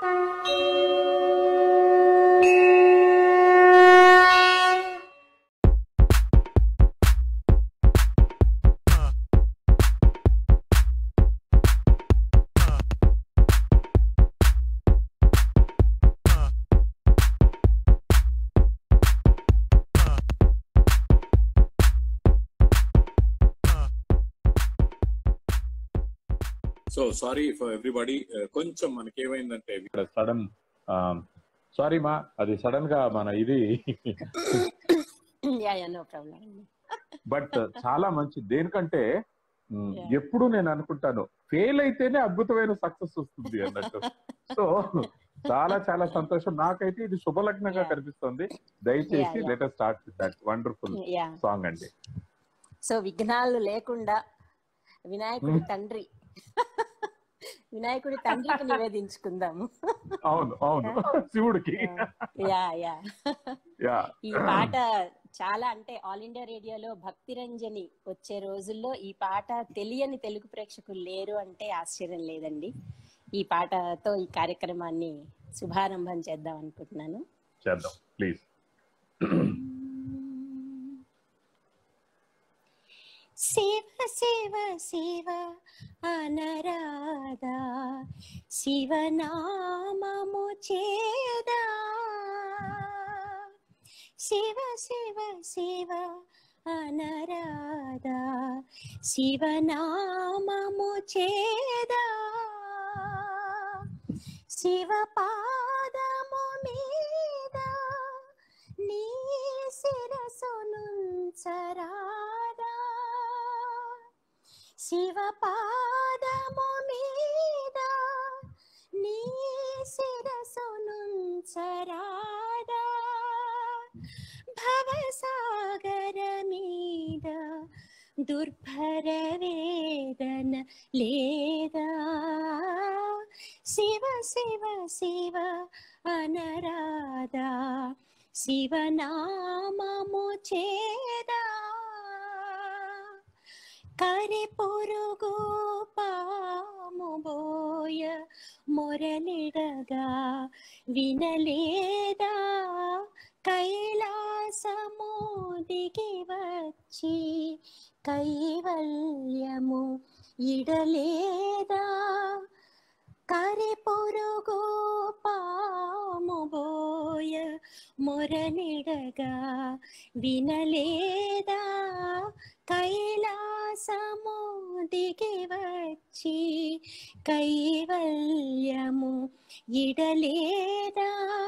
So sorry for everybody కొంచెం మనకి ఏమైందంటే ఇక్కడ సడన్ సారీ మా అది సడన్ గా మన ఇది yeah yeah no problem but చాలా మంచి దేనికంటే మ్, Yeah. ఎప్పుడు నేను అనుకుంటాను ఫెయిల్ అయితేనే అద్భుతమైన సక్సెస్ వస్తుంది అన్నట్టు సో చాలా చాలా సంతోషం నాకైతే ఇది శుభలగ్నంగా Yeah. కనిపిస్తుంది దయచేసి Yeah, yeah. Letter start with that wonderful yeah song అండి సో విఘ్నాలు లేకుండా వినాయకుడి తండ్రి వినాయకుడి తండ్రికి నివేదించుకుందాము అవును అవును శివుడికి యా యా యా ఈ పాట చాలా అంటే ఆల్ ఇండియా రేడియోలో భక్తి రంజని వచ్చే రోజుల్లో ఈ పాట తెలియని తెలుగు ప్రేక్షకులు లేరు అంటే ఆశ్చర్యం లేదండి ఈ పాటతో ఈ కార్యక్రమాన్ని శుభారంభం చేద్దాం అనుకుంటున్నాను చేద్దాం ప్లీజ్ శివ శివ శివ అనరాధా శివనామము చేదా శివ శివ శివ అనరాధా శివనామము చేదా శివ పాదము మీద నీ శిరసునుంచరాదా శివ పాదము మీద నీ శిరసునుంచరాదా భవసాగర మీద దుర్భర వేదన లేదా శివ శివ శివ అనరాధా శివనామము చేదా కరి పొరుగు పాము బోయ మొరలిడగా వినలేదా కైలాసము దిగి వచ్చి కైవల్యము ఇడలేదా కరి పొరుగు పాము బోయ మొరలిడగా వినలేదా కైలాసము దిగి వచ్చి కైవల్యము ఇడలేదా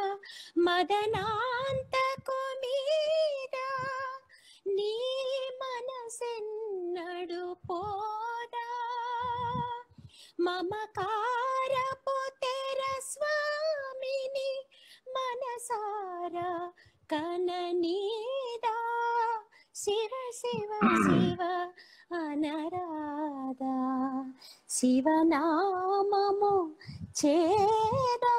మదనాంతకు మీద నీ మనసెన్నడు పోదా మమకారపు తెర స్వామిని మనసారా కననీదా శివ శివ శివ అనరాధా శివనామము చేదా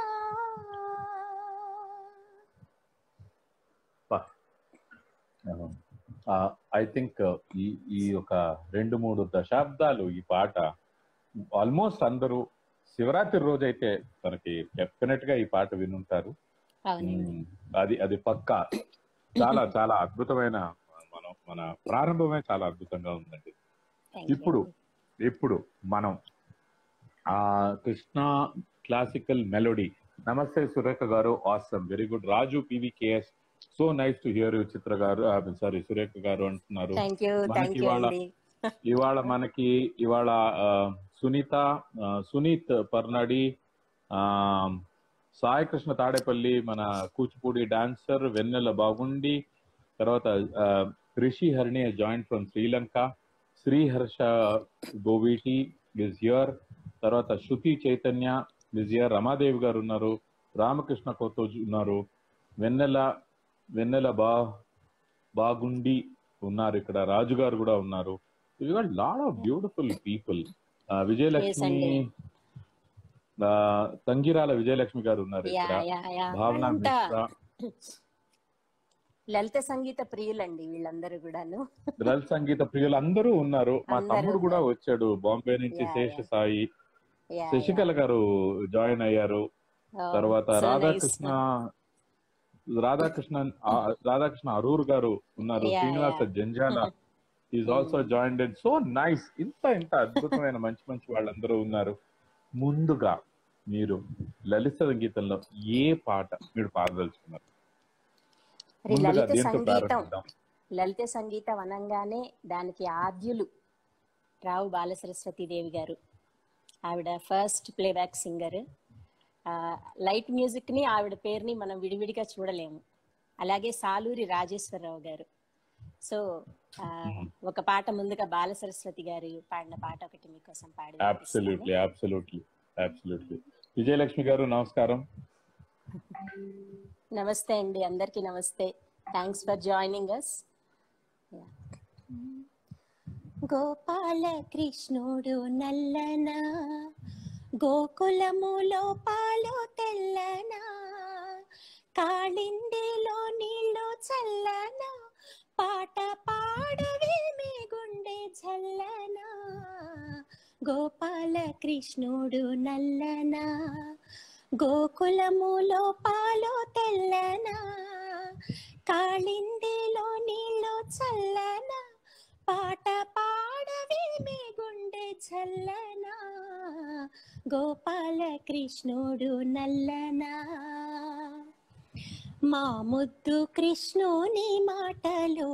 ఐ థింక్ ఈ ఈ ఒక రెండు మూడు దశాబ్దాలు ఈ పాట ఆల్మోస్ట్ అందరూ శివరాత్రి రోజు అయితే మనకి డెఫినెట్ గా ఈ పాట వినుంటారు అవునండి మ్మ్. అది అది పక్కా చాలా చాలా అద్భుతమైన మనం మన ప్రారంభమే చాలా అద్భుతంగా ఉందండి Thank you. ఇప్పుడు ఇప్పుడు మనం ఆ కృష్ణ క్లాసికల్ మెలోడీ నమస్తే Surekha garu awesome very good Raju PVKS so nice to hear you Chitra garu sorry Surekha garu అంటున్నారు థ్యాంక్ యూ మనకి థ్యాంక్ యూ ఇవాళ- అండి ఇవాళ మనకి ఇవాళ ఆ, సునీత ఆ, సునీత్ పర్నాడి ఆ సాయి కృష్ణ తాడేపల్లి మన కూచిపూడి డాన్సర్ వెన్నెల బాగుండి తర్వాత ఆ, Rishi Harini joined from Sri Lanka Sriharsha Goviti is here తర్వాత శృతి చైతన్య ఇస్ హియర్ రమాదేవి గారు ఉన్నారు రామకృష్ణ కోతోజ్ ఉన్నారు వెన్నెల వెన్నెల బా బాగుండి ఉన్నారు ఇక్కడ రాజు గారు కూడా ఉన్నారు lot of beautiful people Vijayalakshmi అండి. ఆ, తంగిరాల విజయలక్ష్మి గారు ఉన్నారు యా ఇక్కడ యా యా భావన అంతా మిశ్రా లలిత సంగీత ప్రియులండి వీళ్ళందరూ కూడాను లలిత సంగీత ప్రియులు అందరూ ఉన్నారు మా అందరూ తమ్ముడు కూడా ఉన్నారు. వచ్చాడు బాంబే నుంచి Yeah, Sesha yeah. Sai yeah, Sasikala garu join అయ్యారు Oh, తర్వాత so nice. రాధాకృష్ణ రాధాకృష్ణ ఆ, రాధాకృష్ణ అరూర్ గారు ఉన్నారు Yeah, Srinivasa yeah. Janjala is also joined and so nice ఇంత ఇంత అద్భుతమైన మంచి మంచి వాళ్ళందరూ ఉన్నారు ముందుగా మీరు లలిత సంగీతంలో ఏ పాట మీరు పాడదలుచుకున్నారు మరి ముందుగా లలిత దేంతో సంగీతం ప్రారంభిద్దాం లలిత సంగీతం అనగానే దానికి ఆద్యులు రావు బాలసరస్వతి దేవి గారు ఆవిడ first playback singer light music ని ఆవిడ పేరుని మనం విడివిడిగా చూడలేము అలాగే సాలూరి రాజేశ్వరరావు గారు సో ఆ, ఒక పాట ముందుగా బాలసరస్వతి గారు పాడిన పాట ఒకటి మీకోసం పాడి అబ్సల్యూట్లీ అబ్సల్యూట్లీ అబ్సల్యూట్లీ విజయలక్ష్మి గారు నమస్కారం నమస్తే అండి అందరికీ నమస్తే thanks for joining us Gopala కృష్ణుడు నల్లన గోకులములో పాలు తెల్లన కాళిందిలో నీళ్ళు చల్లన పాట పాడవేమి గుండె చల్లన గోపాల కృష్ణుడు నల్లన గోకులములో పాలు తెల్లన కాళిందిలో నీళ్ళు చల్లన పాట పాడవేమి గుండె చల్లన గోపాల కృష్ణుడు నల్లనా మా ముద్దు కృష్ణుని మాటలు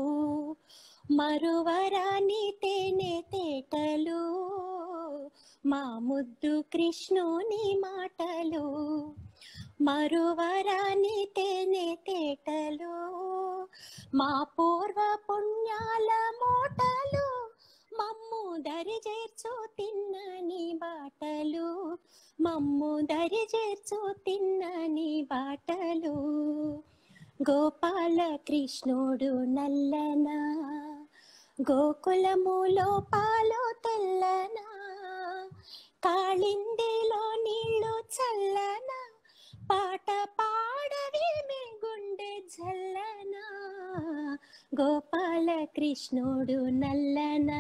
మరువరాని తేనె తేటలు మా ముద్దు కృష్ణుని మాటలు మరువరాని తేనె తేటలు మా పూర్వ పుణ్యాల మోటలు మమ్ము దరి చేర్చు తిన్నని బాటలు మమ్ము దరి చేర్చు తిన్నని బాటలు గోపాల కృష్ణుడు నల్లన గోకులములో పాలు తెల్లన కాళిందిలో నీళ్ళు చల్లన పాట పాడవేమి గుండె జల్లన గోపాల కృష్ణుడు నల్లన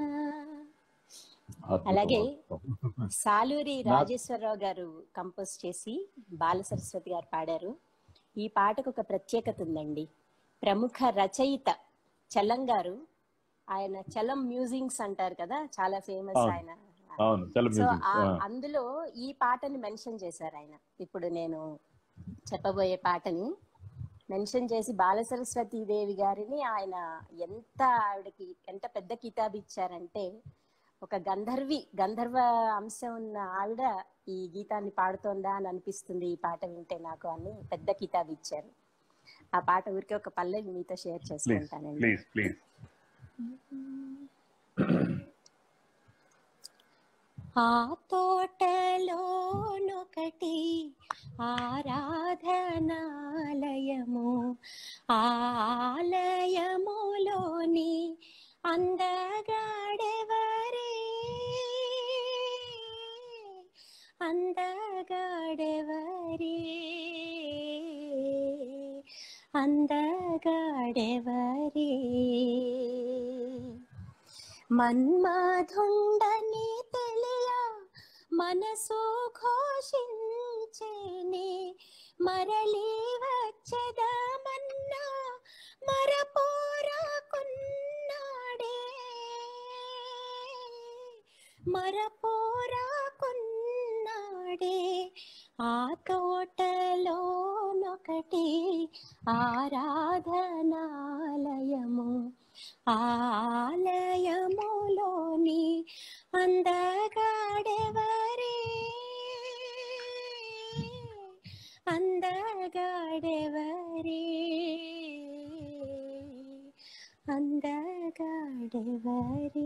అలాగే సాలూరి రాజేశ్వరరావు గారు కంపోజ్ చేసి బాల సరస్వతి గారు పాడారు ఈ పాటకు ఒక ప్రత్యేకత ఉందండి ప్రముఖ రచయిత చలం గారు ఆయన చలం మ్యూజింగ్స్ అంటారు కదా చాలా ఫేమస్ అవును. ఆయన అవును చాలా సో మ్యూజిక్ ఆ- అందులో ఈ పాటని మెన్షన్ చేశారు ఆయన ఇప్పుడు నేను చెప్పబోయే పాటని మెన్షన్ చేసి బాల సరస్వతి దేవి గారిని ఆయన ఎంత ఆవిడకి ఎంత పెద్ద కితాబ్ ఇచ్చారంటే ఒక గంధర్వి గంధర్వ అంశం ఉన్న ఆవిడ ఈ గీతాన్ని పాడుతోందా అని అనిపిస్తుంది ఈ పాట వింటే నాకు అని పెద్ద కితాబ్ ఇచ్చారు ఆ పాట ఊరికే ఒక పల్లవి మీతో షేర్ ప్లీజ్ చేసుకుంటానండి ప్లీజ్ ప్లీజ్ ఆ తోటలోనొకటి ఆరాధనాలయము ఆ ఆలయములోని అందగాడెవరే అందగాడెవరే అందగాడెవరే మన్మధుండని తెలియ మనసు ఘోషించేనే మరలి వచ్చదమన్నా మరపోరాకున్నాడే మరపోరాకున్నాడే ఆ తోటలోనొకటి ఆరాధనాలయము ఆలయములోని అందగాడెవరే అందగాడెవరే అందగాడెవరే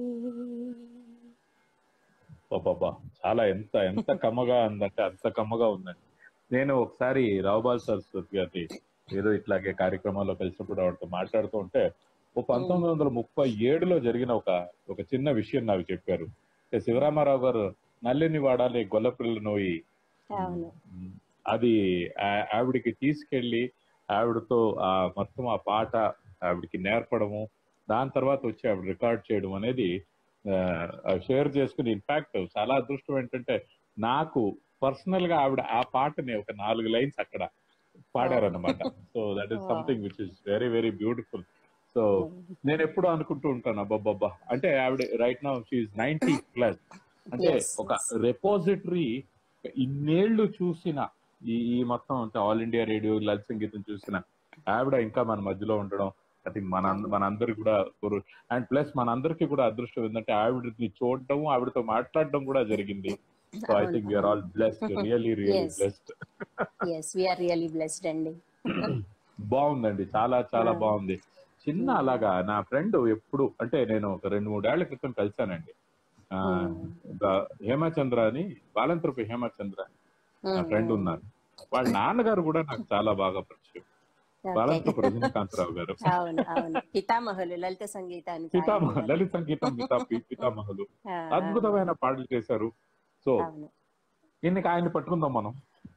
పాపా చాలా ఎంత ఎంత కమ్మగా ఉందంటే అంత కమ్మగా ఉందండి నేను ఒకసారి రావుబాల్ సరస్వతి గారి ఏదో ఇట్లాగే కార్యక్రమాల్లో కలిసినప్పుడు ఆవిడతో మాట్లాడుతూ ఉంటే ఓ పంతొమ్మిది వందల ముప్పై ఏడులో జరిగిన ఒక ఒక చిన్న విషయం నాకు చెప్పారు అంటే శివరామారావు గారు నల్లిని వాడాలి గొల్లపిల్ల నోయి అవును అది ఆ- ఆవిడికి తీసుకెళ్లి ఆవిడతో ఆ మొత్తం ఆ పాట ఆవిడకి నేర్పడము దాని తర్వాత వచ్చి ఆవిడ రికార్డ్ చేయడం అనేది షేర్ చేసుకుని ఇన్ఫాక్ట్ చాలా అదృష్టం ఏంటంటే నాకు పర్సనల్ గా ఆవిడ ఆ పాటని ఒక నాలుగు లైన్స్ అక్కడ పాడారనమాట so that is Wow. Something which is very very beautiful so నేను ఎప్పుడు అనుకుంటూ ఉంటాను అబ్బబ్బబ్బా అంటే ఆవిడ right now she's ninety plus అంటే Yes, ఒక yes. రెపోజిటరీ ఇన్నేళ్లు చూసిన ఈ ఈ మొత్తం అంటే ఆల్ ఇండియా రేడియో లలిత సంగీతం చూసిన ఆవిడ ఇంకా మన మధ్యలో ఉండడం ఐ థింక్ మన మనందరికి కూడా అండ్ ప్లస్ మనందరికి కూడా అదృష్టం ఏంటంటే ఆవిడని చూడడం ఆవిడతో మాట్లాడడం కూడా జరిగింది so I think we are all blessed really really Yes. Blessed yes we are really blessed అండి బాగుందండి చాలా చాలా Ah. బాగుంది చిన్న Hmm. అలాగా నా ఫ్రెండ్ ఎప్పుడు అంటే నేను ఒక రెండు మూడేళ్ల క్రితం కలిశానండి ఆ, Hmm. బ- హేమచంద్ర అని బాలంతరపు హేమచంద్ర నా ఫ్రెండ్ ఉన్నారు వాళ్ళ నాన్నగారు కూడా నాకు చాలా బాగా పరిచయం Okay. బాలంతరపు రజనీకాంతరావు గారు అవును అవును పితామహులు లలిత సంగీతానికి పితామహ ఆయన- లలిత సంగీతం పితా పితామహులు ఆ, అద్భుతమైన పాటలు చేశారు సో అవును ఇన్నికి ఆయన పట్టుకుందాం మనం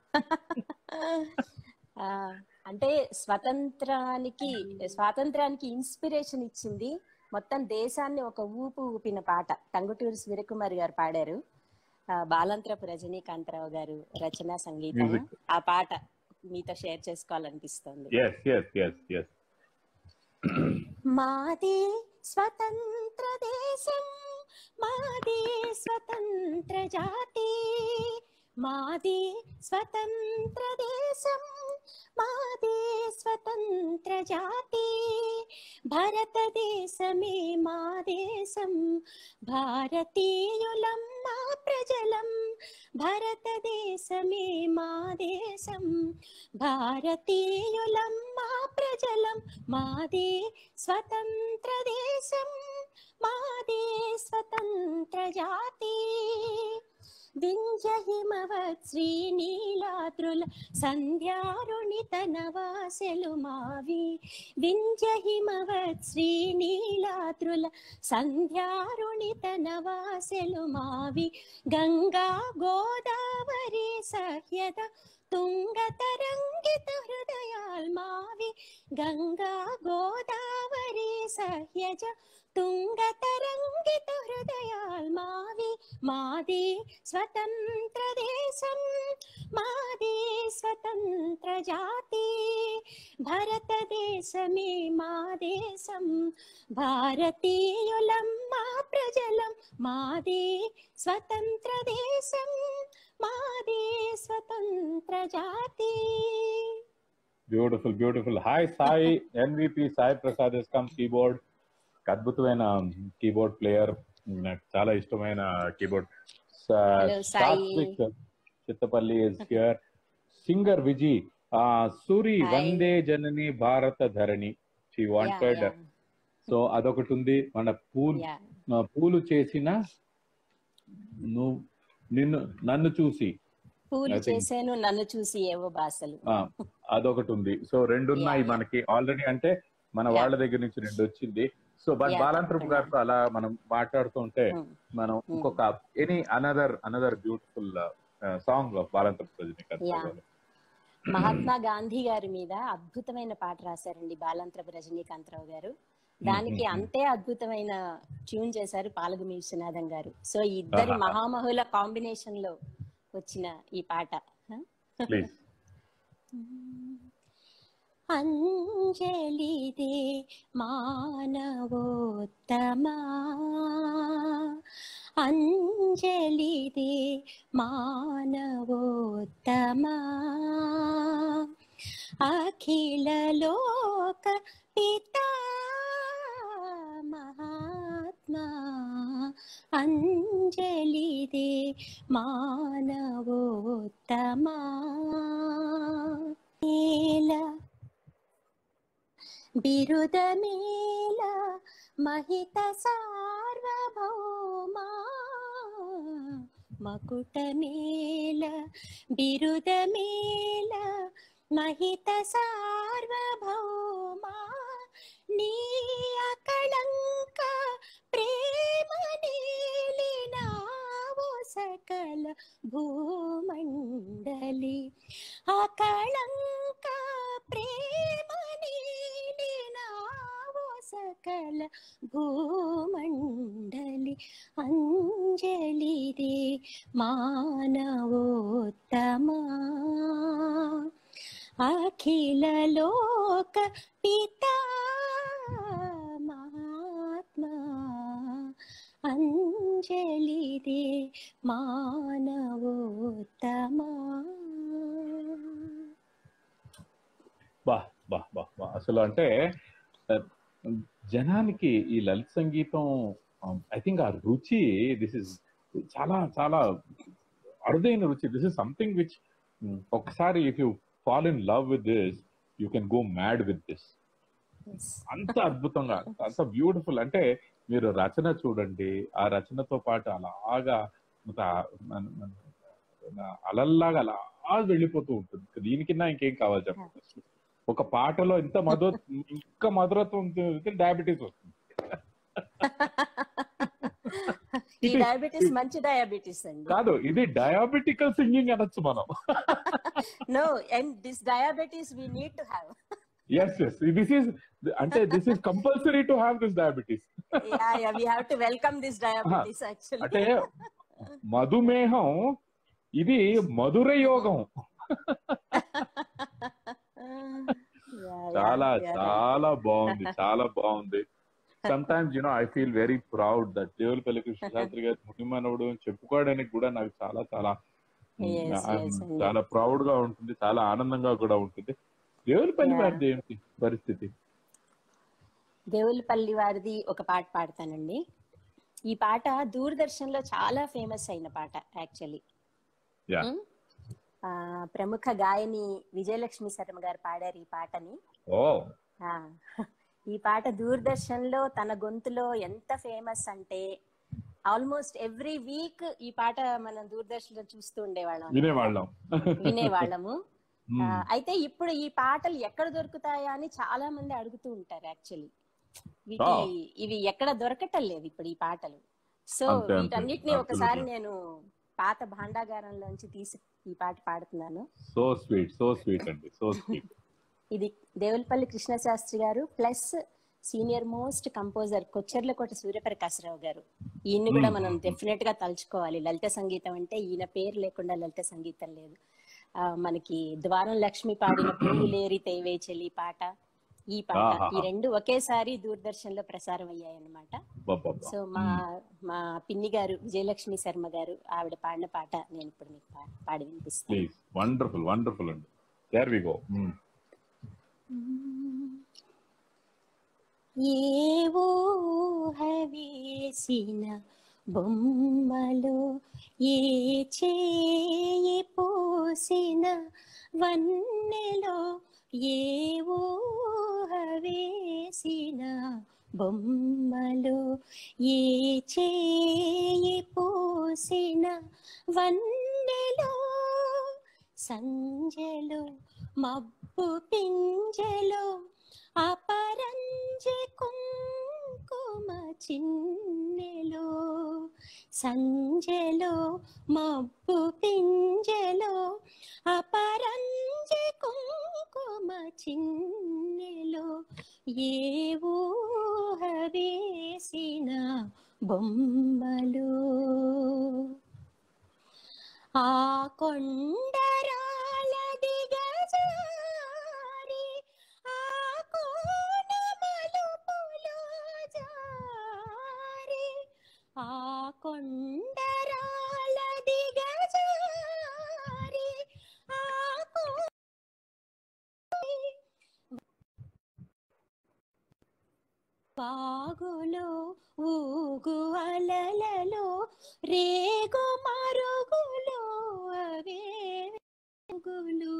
ఆ, అంటే స్వతంత్రానికి స్వాతంత్రానికి ఇన్స్పిరేషన్ ఇచ్చింది మొత్తం దేశాన్ని ఒక ఊపు ఊపిన పాట టంగుటూరి సూర్యకుమార్ గారు పాడారు ఆ, బాలంత్రపు రజనీకాంతరావు గారు రచన సంగీతం Music. ఆ పాట మీతో షేర్ చేసుకోవాలనిపిస్తుంది ఎస్ ఎస్ ఎస్ ఎస్ మాది స్వతంత్ర దేశం మాది స్వతంత్ర జాతి మాది స్వతంత్ర దేశం మాది స్వతంత్ర జాతి భారతదేశమే మా దేశం భారతీయులం మా ప్రజలం భారతదేశమే మా దేశం భారతీయులం మా ప్రజలం మాదే స్వతంత్ర దేశం మాదే స్వతంత్ర జాతి వింజ హిమవత్ శ్రీనీలాద్రుల సంధ్యారుణిత నవాసెలు మావి వింజ హిమవత్ శ్రీనీలాద్రుల సంధ్యారుణిత నవాసెలు మావి గంగా గోదావరి సహ్యద తుంగ తరంగిత హృదయాల్ మావి గంగా గోదావరి సహ్యజ తుంగ తరంగిత హృదయాల్ మావి మాది స్వతంత్ర దేశం మాది స్వతంత్ర జాతి భారతదేశమే మా దేశం భారతీయులం మా ప్రజలం మాది స్వతంత్ర దేశం మాది స్వతంత్ర జాతి beautiful beautiful hi Sai NVP Sai Prasad cum keyboard అద్భుతమైన కీబోర్డ్ ప్లేయర్ నాకు చాలా ఇష్టమైన కీబోర్డ్ Hello, సాయి. Chittapalli is here singer Viji Suri Hi. వందే జనని భారత ధరణి షీ వాంటెడ్ సో అదొకటి ఉంది మన పూల్ ఆ, పూలు చేసిన నువ్వు నిన్ను నన్ను చూసి పూలు I think- చేశాను నన్ను చూసి ఏవో భాషలు ఆ, అదొకటి ఉంది సో రెండు ఉన్నాయి Yeah, yeah. మనకి ఆల్రెడీ అంటే మన Yeah. వాళ్ళ దగ్గర నుంచి రెండు వచ్చింది సో బట్ Yeah, బాలాంతరపు తప్పకుండా. గారితో అలా మనం మాట్లాడుతుంటే Hmm. మనం ఇంకొక any another another beautiful song of Balantrapu Rajanikanth Yeah. గారు. మహాత్మా గాంధీ గారి మీద అద్భుతమైన పాట రాశారండి బాలంత్రపు రజనీకాంతరావు గారు దానికి మ్మ్. అంతే అద్భుతమైన ట్యూన్ చేశారు పాలగు విశ్వనాథం గారు సో ఈ ఇద్దరి ఆహా. మహామహుల కాంబినేషన్ లో వచ్చిన ఈ పాట హ? ప్లీజ్ అంజలిదే మానవోత్తమా అంజలిదే మానవోత్తమా అఖిల లోక పితా మహాత్మా అంజలిదే మానవోత్తమా మేల బిరుదమేల మహిత సార్వభౌమా మకుటమేల బిరుదమేల మహిత సార్వభౌమా నీ అకళంక ప్రేమ నీలినావు సకల భూమండలి అకళంక ప్రేమ నీలినావు సకల భూమండలి అంజలిదే మానవోత్తమా అఖిల లోక పితా మహాత్మా అంజలిదే మానవోత్తమా బా బా బా బా అసలు అంటే ఆ, జనానికి ఈ లలిత సంగీతం ఐ థింక్ ఆ రుచి దిస్ ఇస్ చాలా చాలా అరుదైన రుచి దిస్ ఇస్ సంథింగ్ విచ్ ఒకసారి if you fall in love with this you can go mad with this అంత అద్భుతంగా అంత బ్యూటిఫుల్ అంటే మీరు రచన చూడండి ఆ రచనతో పాటు అలాగా ఒక మన- మన అలల్లాగా అలా వెళ్ళిపోతూ ఉంటుంది దీనికిన్నా ఇంకేం కావాలి చెప్పండి ఒక పాటలో ఇంత మధు ఇంకా మధురత్వం డయాబెటీస్ వస్తుంది ఈ డయాబెటీస్ మంచి డయాబెటీస్ అండి కాదు ఇది డయాబెటికల్ సింగింగ్ అనొచ్చు మనం no and this diabetes we need to have yes yes this is అంటే this is compulsory to have this diabetes yeah yeah we have to welcome this diabetes అంటే యాక్చువల్లీ మధుమేహం ఇది మధుర యోగం చాలా చాలా బాగుంది చాలా బాగుంది sometimes you know I feel very proud that Devulapalli Krishnasastri గారి మునిమనవుడు అని చెప్పుకోవడానికి కూడా నాకు చాలా చాలా Yes, I'm yes, అండి. చాలా ప్రౌడ్ గా ఉంటుంది చాలా ఆనందంగా కూడా ఉంటుంది దేవులపల్లి Yeah. వారిది ఏంటి పరిస్థితి దేవులపల్లి వారిది ఒక పాట పాడతానండి ఈ పాట దూరదర్శన్ లో చాలా ఫేమస్ అయిన పాట యాక్చువల్లీ Yeah. ప్రముఖ గాయని విజయలక్ష్మి శర్మ గారు పాడారు ఈ పాటని ఓ ఆ, ఈ పాట దూరదర్శన్ లో తన గొంతులో ఎంత ఫేమస్ అంటే ఆల్మోస్ట్ ఎవ్రీ వీక్ ఈ పాట మనం దూరదర్శన్ లో చూస్తూ ఉండేవాళ్ళం వినేవాళ్ళం వినేవాళ్ళము Hmm. ఆ, అయితే ఇప్పుడు ఈ పాటలు ఎక్కడ దొరుకుతాయా అని చాలా మంది అడుగుతూ ఉంటారు యాక్చువల్లీ వీటి Oh. ఇవి ఎక్కడ దొరకటం లేదు ఇప్పుడు ఈ పాటలు సో అంతే, అంతే. వీటన్నిటిని ఒకసారి Absolutely. నేను పాత భాండాగారంలోంచి తీసి ఈ పాట పాడుతున్నాను సో స్వీట్ సో స్వీట్ అండి సో స్వీట్ ఇది Devulapalli Krishnasastri garu plus senior most composer Kocherlakota Suryaprakasarao garu ఈయన్ని కూడా మనం డెఫినెట్ గా తలుచుకోవాలి లలిత సంగీతం అంటే ఈయన పేరు లేకుండా లలిత సంగీతం లేదు ఆ, మనకి ద్వారం లక్ష్మి పాడిన పువ్వులేరి తేవేచెలి పాట ఈ పాట ఆహాహా. ఈ రెండు ఒకేసారి దూరదర్శన్ లో ప్రసారం అయ్యాయి అన్నమాట సో మా మా పిన్ని గారు విజయలక్ష్మి శర్మ గారు ఆవిడ పాడిన పాట నేను ఇప్పుడు మీకు పా- పాడి వినిపిస్తాను ప్లీజ్ వండర్ఫుల్ వండర్ఫుల్ అండి దేర్ వి గో ఏవో హవేసిన బొమ్మలో ఏ చేయి పోసిన వన్నెలో ఏవో హవేసిన బొమ్మలో ఏ చేయి పోసిన వన్నెలో సంజలో మబ్బు పింజలో అపరంజి కుంకుమ చిన్నెలో సంజలో మబ్బు పింజలో అపరంజి కుంకుమ చిన్నెలో ఏ ఊహ వేసిన బొమ్మలో ఆ కొండరాల దిగజారి ఆ కోన మలుపులో జారి ఆ కొండరాల దిగజారి ఆ కో బాగులో ఊగు అలలలో రేగు మరుగులో అవే వెలుగులు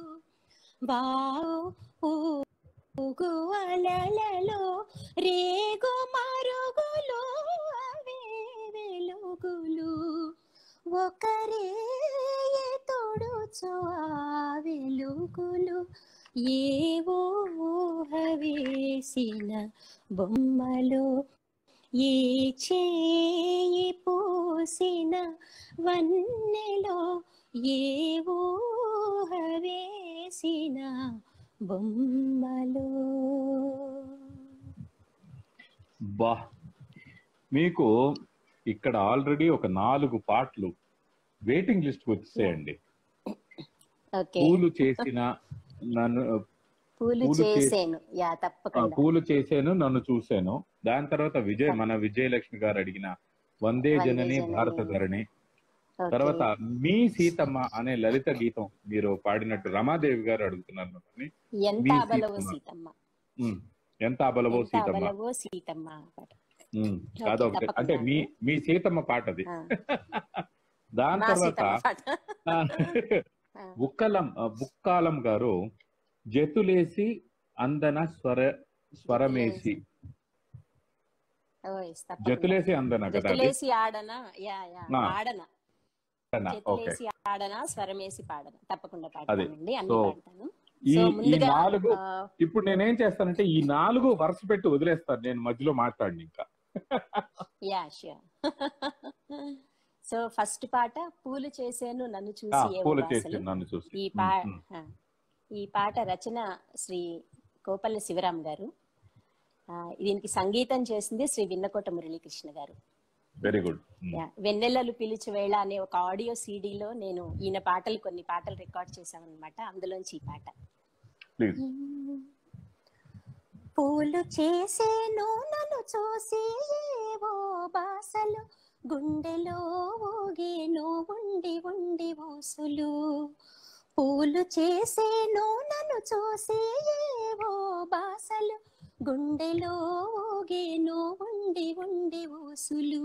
బాగు ఊగు అలలలో రేగు మరుగులో అవే వెలుగులు ఒకరే తొడుచు ఆ వెలుగులు ఏవో ఊహ వేసిన బొమ్మలో ఏ చేయి పోసిన వన్నెలో ఏ ఊహ వేసిన బొమ్మలో బా మీకు ఇక్కడ ఆల్రెడీ ఒక నాలుగు పాటలు వెయిటింగ్ లిస్ట్ వచ్చేయండి ఓకే పూలు చేసిన నన్ను పూలు పూలు చే- చేసేను యా ఆ, తప్పకుండా పూలు చేశాను నన్ను చూశాను దాని తర్వాత విజయ్ మన విజయలక్ష్మి గారు అడిగిన వందే వందే జనని జనని. భారత ధరణి ఓకే. తర్వాత మీ సీతమ్మ అనే లలిత గీతం మీరు పాడినట్టు రమాదేవి గారు అడుగుతున్నారు మిమ్మల్ని. ఎంత మీ అబలవో సీతమ్మ. సీతమ్మ ఉమ్, ఎంత అబలవో ఎంత సీతమ్మ అబలవో సీతమ్మ పాట ఉమ్, ఓకే, అదొకటి తప్పకుండా. అంటే మీ మీ సీతమ్మ పాట అది ఆ, దాని మా తర్వాత సీతమ్మ పాట ఆ, ఆ. బుక్కలం ఆ, బుక్కాలం గారు జతులేసి అందన స్వర స్వరమేసి ఓ, yes, తప్పకుండా. జతులేసి అందన కదా అది జతులేసి ఆడనా యా యా ఆ. ఆడన ఓకే జతులేసి ఆడనా స్వరమేసి పాడన తప్పకుండా పాడతానండి అన్ని సో, పాడతాను ఈ సో ఈ ముందుగా నాలుగు ఆ, ఇప్పుడు నేనేం చేస్తానంటే ఈ నాలుగు వరుస పెట్టి వదిలేస్తాను నేను మధ్యలో మాట్లాడిని ఇంకా యా ష్యూర్ సో ఫస్ట్ పాట పూలు చేసేను నన్ను ఆ, చూసి ఏవో పూలు భాషలు. చేసి నన్ను చూసి ఈ ఉమ్, పా ఉమ్. ఆ, ఈ పాట రచన శ్రీ కోపల్లి శివరాం గారు ఆ, దీనికి సంగీతం చేసింది Shri Vinnakota Muralikrishna garu very good um. Yeah, వెన్నెలలు పిలిచి వేళ అనే ఒక ఆడియో సీడీలో నేను ఈయన పాటలు కొన్ని పాటలు రికార్డ్ చేశామన్నమాట అందులోంచి ఈ పాట ప్లీజ్ పూలు చేసేను నన్ను చూసి ఏవో బాసలు గుండెలో ఊగేను ఉండి ఉండి ఊసులు పూలు చేసేను నన్ను చూసి ఏవో బాసలు గుండెలో ఊగేను ఉండి ఉండి ఊసులు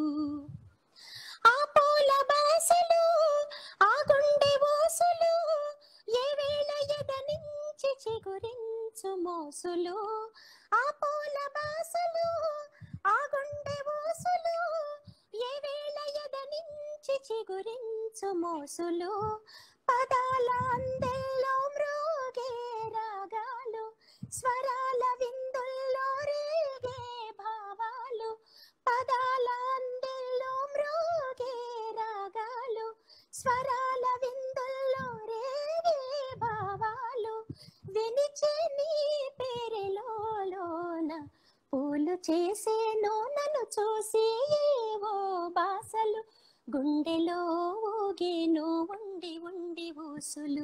ఆ పూల బాసలు ఆ గుండె ఊసులు ఏ వేళ ఎదనించి చిగురించు మోసులు ఆ పూల బాసలు ఆ గుండె ఊసులు ఏ వేళ ఎదనించి చిగురించు మోసులు పదాల అందెల్లో మ్రోగే రాగాలు స్వరాల విందుల్లో రేగే భావాలు పదాల అందెల్లో మ్రోగే రాగాలు స్వరాల విందుల్లో రేగే భావాలు వినిచే నీ పేరులోన పూలు చేసేను నన్ను చూసి ఏవో బాసలు గుండెలో ఊగేను ఉండి ఉండి ఊసులు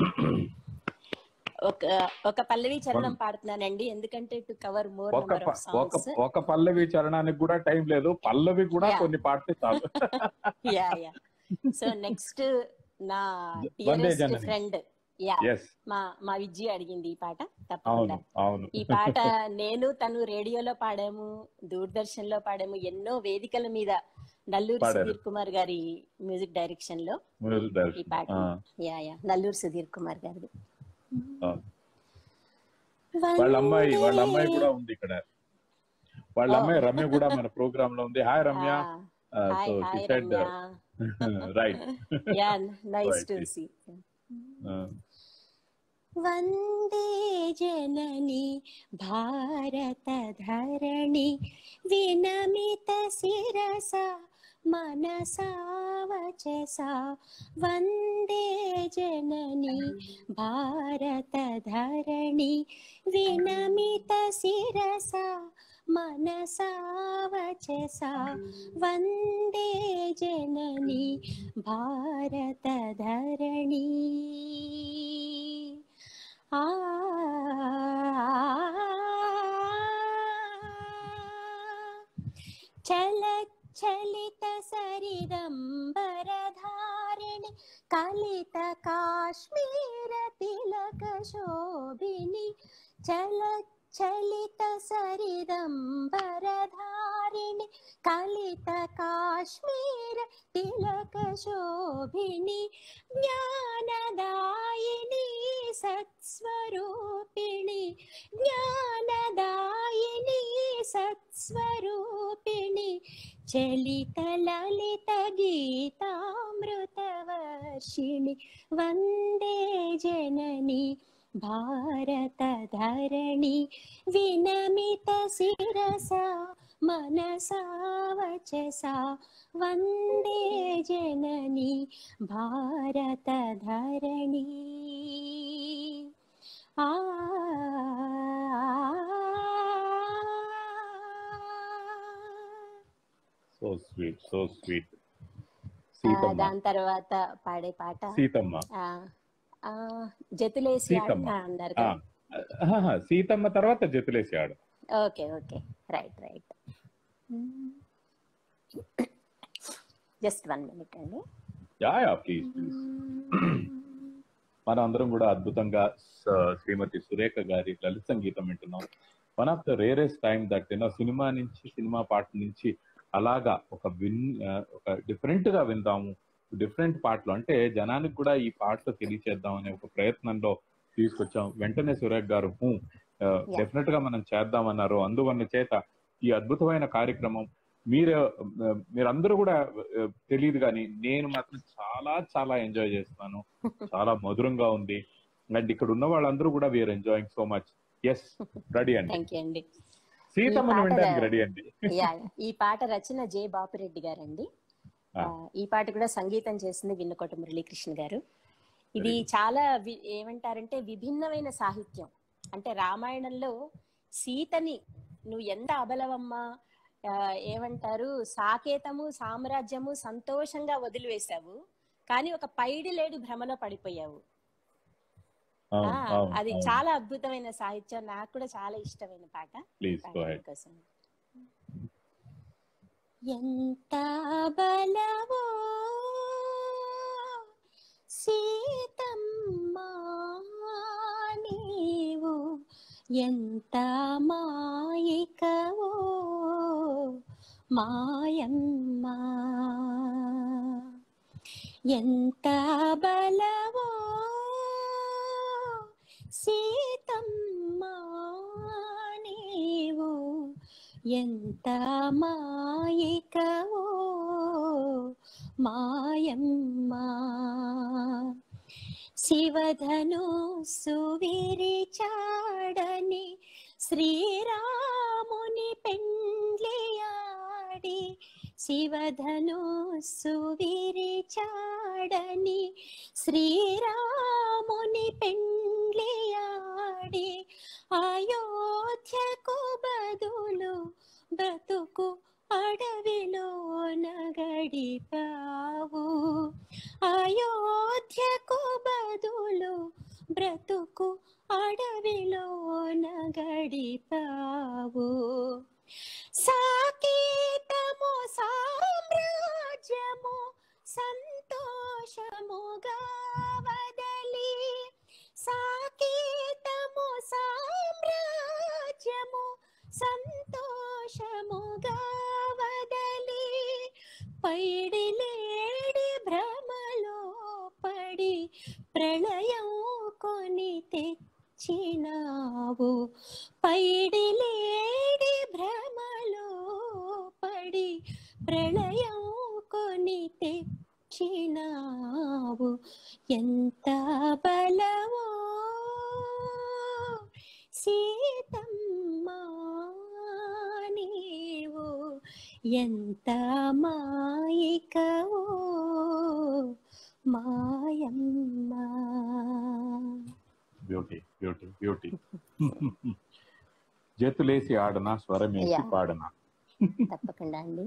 ఒక ఒక పల్లవి చరణం పాడుతున్నానండి ఎందుకంటే టు కవర్ మోర్ ఒక నెంబర్ ప- ఆఫ్ ఒక సాంగ్స్ ఒక పల్లవి చరణానికి కూడా టైం లేదు పల్లవి కూడా Yeah. కొన్ని పాడితే చాలు యా యా సో నెక్స్ట్ నా వందే డియరెస్ట్ జనని. ఫ్రెండ్ యా ఎస్ మా మా విజయ్ అడిగింది ఈ పాట అవును తప్పకుండా అవును ఈ పాట నేను తను రేడియోలో పాడాము దూరదర్శన్ లో పాడాము ఎన్నో వేదికల మీద నల్లూరు పాడారు. సుధీర్ కుమార్ గారి మ్యూజిక్ డైరెక్షన్ లో మ్యూజిక్ ఈ డైరెక్షన్ పాట ఆ, యా యా నల్లూరు సుధీర్ కుమార్ గారిది ఆ. వాళ్ళ అమ్మాయి వాళ్ళ అమ్మాయి కూడా ఉంది ఇక్కడ వాళ్ళ Oh. అమ్మాయి రమ్య కూడా మన ప్రోగ్రామ్ లో ఉంది hi Ramya hi so hi said Ramya right yeah nice Right. To see వందే జనని భారత ధరణి వినమిత శిరస మనసా వచసా వందే జనని భారత ధరణి వినమిత శిరస మనసా వచసా వందే జనని భారత ధరణి ఆ చల చలిత సరిదంబరధారిణి కలిత కాశ్మీర తిలక శోభిని చల చలిత సరిదంబరధారిణి కలిత కాశ్మీర తిలక శోభిని జ్ఞానదాయిని సత్స్వరూపిణి జ్ఞానదాయిని సత్స్వరూపిణి చలిత లలిత గీతామృతవర్షిణి వందే జనని భారత ధరణి వినమిత శిరస మనసా వచసా వందే జనని భారత ధరణి ఆ సో స్వీట్ సో స్వీట్ ఆ, సీతమ్మ దాని తర్వాత పాడే పాట సీతమ్మ ఆ, ఆ, జతులేసి ఆడ- సీతమ్మ. ఆ, అన్నారు ఆ, కదా ఆహా, సీతమ్మ తర్వాత జతులేసి ఆడు okay okay right right just one minute అండి యా యా ప్లీజ్ ప్లీజ్ మనం అందరం కూడా అద్భుతంగా స- శ్రీమతి సురేఖ గారి లలిత సంగీతం వింటున్నాం one of the rarest time that you know సినిమా నుంచి సినిమా పాట నుంచి అలాగా ఒక విన్ ఆ, ఒక డిఫరెంట్ గా విందాము డిఫరెంట్ పాటలు అంటే జనానికి కూడా ఈ పాటలు తెలియచేద్దాం అనే ఒక ప్రయత్నంలో తీసుకొచ్చాం వెంటనే సురేఖ్ గారు హూ డెఫినెట్ గా మనం చేద్దామన్నారు అందువల్ల చేత ఈ అద్భుతమైన కార్యక్రమం మీరు ఆ, మీరందరూ కూడా ఆ, తెలియదు కానీ నేను మాత్రం చాలా చాలా ఎంజాయ్ చేస్తున్నాను చాలా మధురంగా ఉంది అండ్ ఇక్కడ ఉన్న వాళ్ళందరూ కూడా we are enjoying so much yes ready అండి థ్యాంక్ యూ అండి సీతమ్మని ఈ పాట వినడానికి ర- రెడీ అండి యా యా. ఈ పాట రచన జే బాపిరెడ్డి గారండి ఆ. ఆ, ఈ పాట కూడా సంగీతం చేసింది విన్నకోట మురళీకృష్ణ గారు ఇది Very good. చాలా వి- ఏమంటారంటే విభిన్నమైన సాహిత్యం అంటే రామాయణంలో సీతని నువ్వు ఎంత అబలవమ్మా ఆ, ఏమంటారు సాకేతము సామ్రాజ్యము సంతోషంగా వదిలివేశావు కానీ ఒక పైడి లేడి భ్రమలో పడిపోయావు అవును, ఆ, అవును, అది అవును. చాలా అద్భుతమైన సాహిత్యం నాకు కూడా చాలా ఇష్టమైన పాట ప్లీజ్ గో పాడడం హెడ్ కోసం ఎంత బలవో సీతమ్మ నీవు ఎంత మాయికవో మాయమ్మ ఎంత బలవో సీతమ్మ నీవు ఎంత మాయికవో మాయమ్మ శివధను సువిరిచాడని శ్రీరాముని పెండ్లియాడి శివధను సువిరిచాడని శ్రీరాముని పెండ్లియాడి అయోధ్యకు బదులు బ్రతుకు అడవిలో నగడిపావు అయోధ్యకు బదులు బ్రతుకు అడవిలో నగడిపావు సాకేతము సామ్రాజ్యము సంతోషముగా వదలి సాకేతము సామ్రాజ్యము సంతోషముగా వదలి పైడి లేడి భ్రమలో పడి ప్రళయం కొని తెచ్చినావు పైడి లేడి భ్రమలో పడి ప్రళయం కొని తెచ్చినావు ఎంత బలవో సీతమ్మ నీవు ఎంత మాయికవో మాయమ్మ బ్యూటీ బ్యూటీ బ్యూటీ జతులేసి ఆడనా స్వరమేసి Yeah. పాడనా తప్పకుండా అండి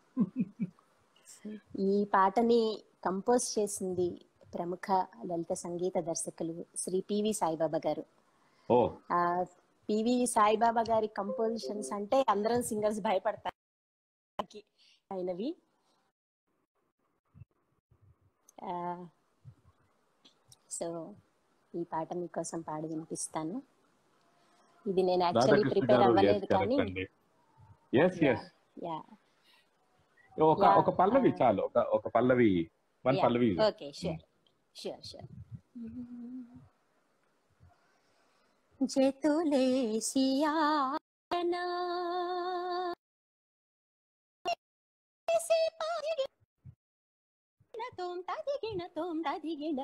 ఈ పాటని కంపోజ్ చేసింది ప్రముఖ లలిత సంగీత దర్శకులు శ్రీ పివి సాయిబాబా గారు ఓ ఆ పివి సాయిబాబా గారి కంపోజిషన్స్ అంటే అందరం సింగర్స్ భయపడతారు అయినవి సో ఈ పాట మీకోసం పాడి వినిపిస్తాను ఇది నేను యాక్చువల్లీ రాధాకృష్ణ ప్రిపేర్ గారు అవ్వలేదు కానీ ఎస్ ఎస్ యా ఒక Yeah, ఒక పల్లవి uh, చాలు ఒక ఒక పల్లవి వన్ పల్లవి ఓకే షూర్ షూర్ షూర్ జతులేసియానా తోం తదిగిణ తోం తదిగిణ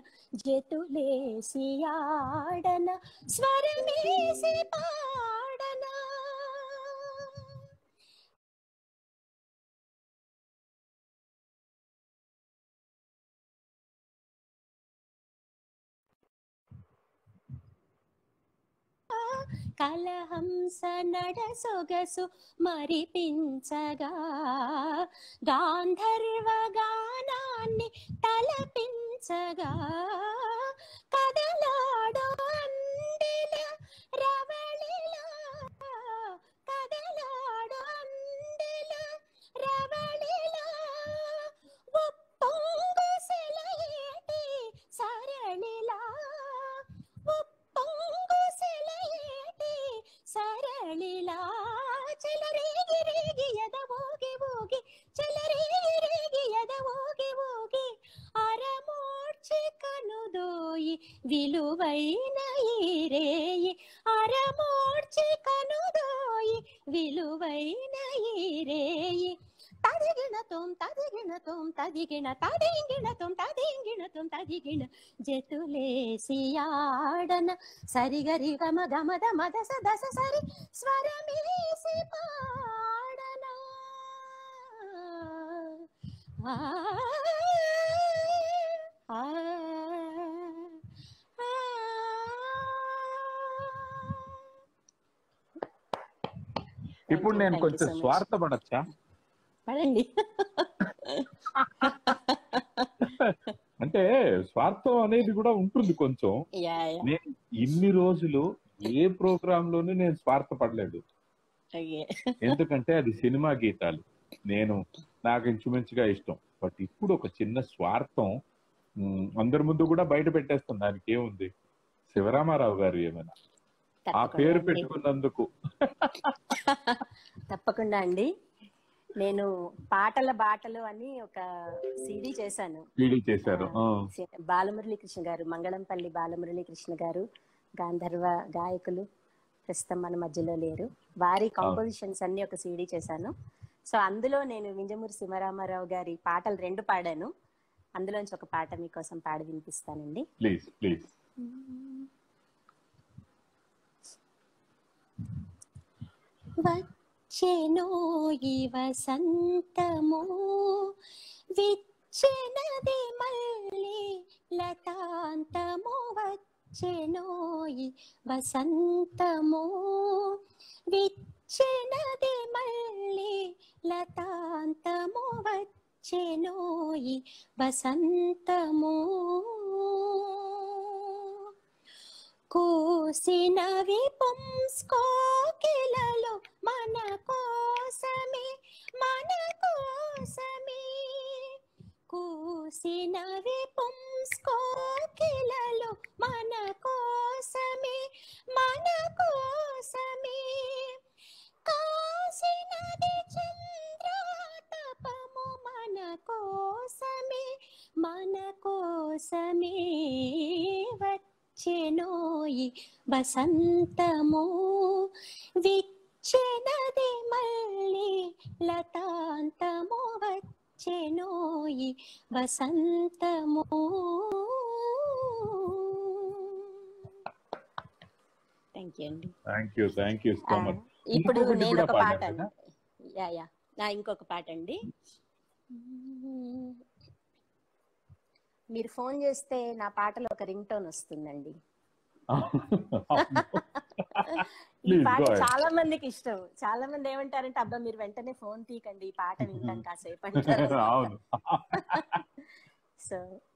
జతులేసియాడన స్వరమేసి పాడనా కలహంస నడ సొగసు మరిపించగా గాంధర్వ గానాన్ని తలపించగా కదలాడో అందిల రవళిలా కదలాడో అందిల రవళిలా ఉప్పొంగు సెలయేటి సరళిలా ఉప్పొంగు సెలయేటి సరళిలా చెలరేగి రేగి ఎదవోగి ఊగి చెలరేగి రేగి ఎదవోగి ఊగి అరమోడ్చి కనుదోయి విలువైన ఈ రేయి అరమోడ్చి కనుదోయి విలువైన ఈ రేయి తదిగిణ తోం తదిగిణ తోం తదిగిణ తదింగిణ తోం తదింగిణ తోం తదిగిణ జతులేసి ఆడన సరిగరి గమ గమద మదస దశ సరి స్వరమేసి పాడన ఆ ఆ ఇప్పుడు నేను కొంచెం స్వార్థపడచ్చా పడండి అంటే స్వార్థం అనేది కూడా ఉంటుంది కొంచెం యా యా నేను ఇన్ని రోజులు ఏ ప్రోగ్రామ్ లోనూ నేను స్వార్థపడలేదు ఓకే ఎందుకంటే అది సినిమా గీతాలు నేను నాకు ఇంచుమించుగా ఇష్టం బట్ ఇప్పుడు ఒక చిన్న స్వార్థం ఉమ్, అందరి ముందు కూడా బయట పెట్టేస్తాం దానికి ఏముంది శివరామారావు గారు ఏమైనా ఆ పేరు పెట్టుకున్నందుకు తప్పకుండా అండి నేను పాటల బాటలు అని ఒక సిడి చేశాను పీడీ చేశారు ఆ, సి- బాలమురళీ కృష్ణ గారు మంగళంపల్లి బాలమురళీ కృష్ణ గారు గాంధర్వ గాయకులు ప్రస్తుతం మన మధ్యలో లేరు వారి కాంపోజిషన్స్ అన్ని ఒక సిడి చేశాను సో అందులో నేను వింజమూరి శివరామారావు గారి పాటలు రెండు పాడాను అందులోంచి ఒక పాట మీకోసం పాడి వినిపిస్తానండి ప్లీజ్ ప్లీజ్ వచ్చెనో ఈ వసంతము విచ్చెనది మళ్ళీ లతాంతము వచ్చెనో ఈ వసంతము విచ్చెనది మళ్ళీ లతాంతము వచ్చెనో ఈ వసంతము కూసినవి పుంస్కోకిలలో మన కోసమే మన కోసమే కూసినవి పుంస్కోకిలలో మన కోసమే మన కోసమే కాసినది చంద్రాతపము మన కోసమే మన కోసమే వచ్చెనోయి వసంతము విచ్చెనది మళ్ళీ లతాంతము వచ్చెనోయి వసంతము థ్యాంక్ యూ అండి thank you thank you so ఆ, మచ్ ఇప్పుడు ఇంకొకటి నేను కూడా ఒక పాట పాడారు కదా? యా యా నా ఇంకొక పాట అండి మీరు ఫోన్ చేస్తే నా పాటలో ఒక రింగ్ టోన్ వస్తుందండి ఈ Please, పాట go ahead. చాలా మందికి ఇష్టం చాలా మంది ఏమంటారంటే అబ్బా మీరు వెంటనే ఫోన్ తీకండి ఈ పాట వింటాం కాసేపు అంటారు అవును సో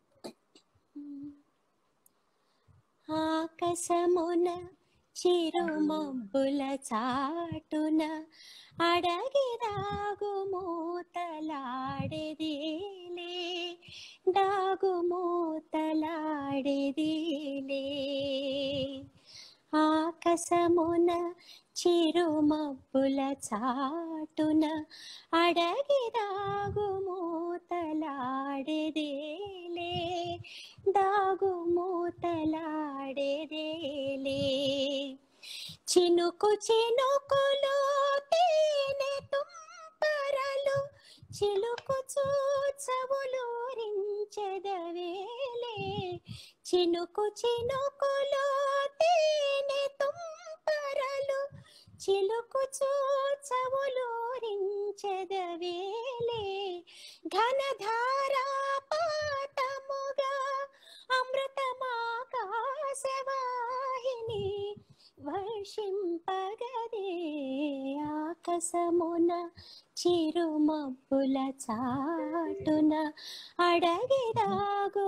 ఆకాశమున చిరుమబ్బుల చాటున అడగి దాగు మూతలాడేదిలే దాగు మూతలాడేదిలే ఆకాశమున చిరుమబ్బుల చాటున అడగి దాగు మూతలాడేదేలే దాగు మూతలాడేదేలే చినుకు చినుకులు తేనె తుంపరలు చిలుకు చూచవులు రించెదవేలే చినుకు చినుకులు తేనె తుంపరలు చిలుకు చూచవులు రించెదవేలే ఘనధారా పాతముగా అమృతమాకాశవాహిని వర్షింప మందహసమున చిరుమబ్బుల చాటున అడగి దాగు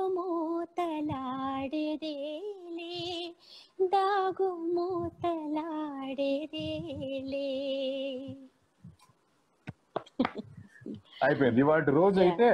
మూతలాడేదేలే దాగు మూతలాడేదేలే అయిపోయింది ఇవాటి రోజు అయితే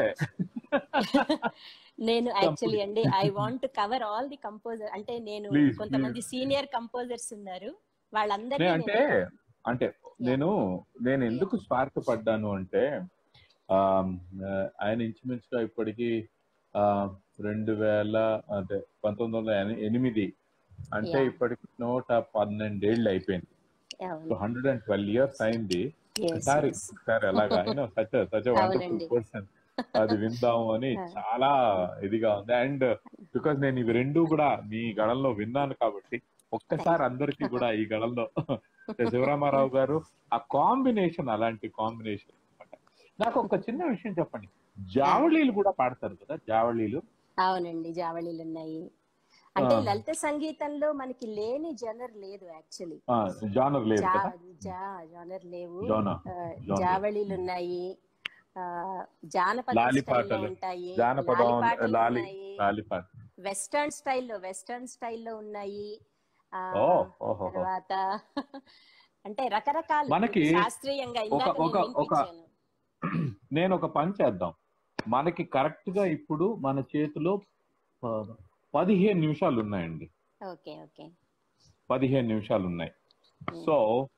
నేను యాక్చువల్లీ అండి I want cover all the composer అంటే నేను Please, కొంతమంది సీనియర్ కంపోజర్స్ ఉన్నారు నే వాళ్ళందరినీ అంటే నేను- అంటే నేను నేను ఎందుకు స్వార్థపడ్డాను అంటే ఆ, ఆయన ఇంచుమించుగా ఇప్పటికి ఆ, రెండు వేల అంటే పంతొమ్మిది వందల ఎని- ఎనిమిది అంటే Yeah. ఇప్పటికి నూట పన్నెండేళ్ళు అయిపోయింది అవును. హండ్రెడ్ అండ్ ట్వెల్వ్ ఇయర్స్ అయింది Yes, సారీ yes. సార్ అలాగా అయినా సచ్ సచ్ వండర్ఫుల్ అవునండి. పర్సన్ అది విందాము అని Ah. చాలా ఇదిగా ఉంది అండ్ బికాస్ నేను ఇవి రెండు కూడా మీ గళంలో విన్నాను కాబట్టి ఒక్కసారి అందరికీ కూడా ఈ గళంలో శివరామారావు గారు ఆ కాంబినేషన్ అలాంటి కాంబినేషన్ నాకు ఒక చిన్న విషయం చెప్పండి జావళీలు కూడా పాడతారు కదా జావళీలు అవునండి జావళీలు ఉన్నాయి అంటే ఆ. లలిత సంగీతంలో మనకి లేని జనర్ లేదు యాక్చువల్లీ జానర్ లేదు కదా జానర్ లేవు జోనా ఆ, genre. జావళీలు ఉన్నాయి ఆ, జానపద లాలి స్టైల్లో పాటలు, ఉంటాయి జానపదం లాలి పాటలు లాలి ఉన్నాయి లాలిపాట వెస్టర్న్ స్టైల్లో వెస్టర్న్ స్టైల్లో ఉన్నాయి ఆ, ఓ ఓహో తర్వాత అంటే రకరకాల మనకి శాస్త్రీయంగా ఇందాక ఒక- ఒక- నేను ఒక- వినిపించాను. నేను ఒక పని చేద్దాం మనకి కరెక్ట్ గా ఇప్పుడు మన చేతిలో ప- పదిహేను నిమిషాలు ఉన్నాయండి ఓకే ఓకే పదిహేను నిమిషాలు ఉన్నాయి సో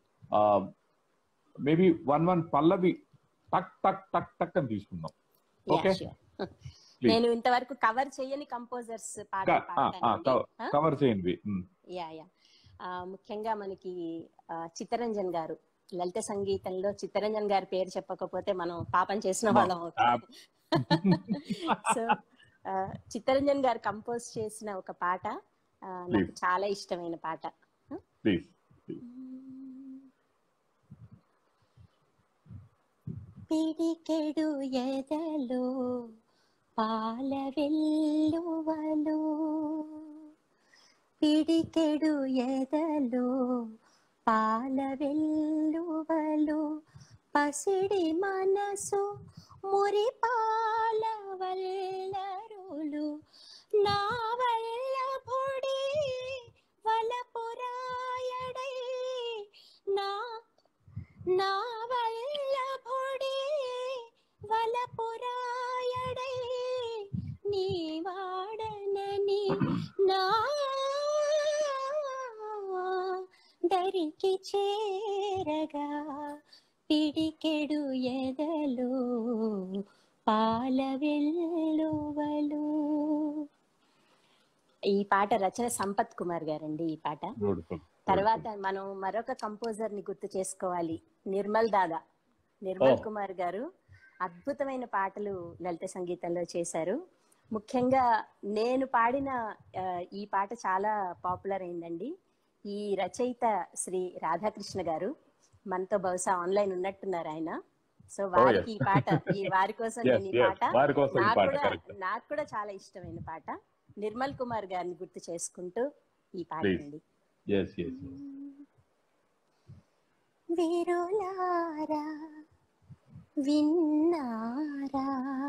మేబీ వన్ వన్ పల్లవి టక్ టక్ టక్ టక్ అని తీసుకుందాం Yeah, Okay. sure. నేను ఇంతవరకు కవర్ చేయని కంపోజర్స్ పాటలు పాడతానండి. కవర్ చేయండి ఉమ్. యా యా ఆ, ముఖ్యంగా మనకి ఆ, చిత్తరంజన్ గారు లలిత సంగీతంలో చిత్తరంజన్ గారి పేరు చెప్పకపోతే మనం పాపం చేసిన వాళ్ళం అవుతాం సో ఆ, చిత్తరంజన్ గారు కంపోజ్ చేసిన ఒక పాట ఆ, నాకు Please. చాలా ఇష్టమైన పాట ప్లీజ్ పిడికెడు ఎదలో పాల వెల్లువలు పిడికెడు ఎదలో పాల వెల్లువలు పసిడి మనసు మురి పాల వల్లరులు నా వల్ల పొడి వలపురాయడై నా నా వల్ల పొడి వలపురాయడై నీ వాడనని నా దరికి చేరగా పిడికెడు ఎదలు పాల వెల్లువలు ఈ పాట రచన సంపత్ కుమార్ గారండి ఈ పాట బ్యూటిఫుల్ తర్వాత మనం మరొక కంపోజర్ ని గుర్తు చేసుకోవాలి నిర్మల్ దాదా నిర్మల్ Oh. కుమార్ గారు అద్భుతమైన పాటలు లలిత సంగీతంలో చేశారు ముఖ్యంగా నేను పాడిన ఆ, ఈ పాట చాలా పాపులర్ అయిందండి ఈ రచయిత శ్రీ రాధాకృష్ణ గారు మనతో బహుశా ఆన్లైన్ ఉన్నట్టున్నారు ఆయన సో వారికి ఈ పాట ఈ వారి కోసం Yes, నేను ఈ yes. పాట వారి కోసం ఈ నాకు పాట, కూడా correct. నాకు కూడా చాలా ఇష్టమైన పాట నిర్మల్ కుమార్ గారిని గుర్తు చేసుకుంటూ ఈ పాట Please. అండి ఎస్ ఎస్ విరులారా విన్నారా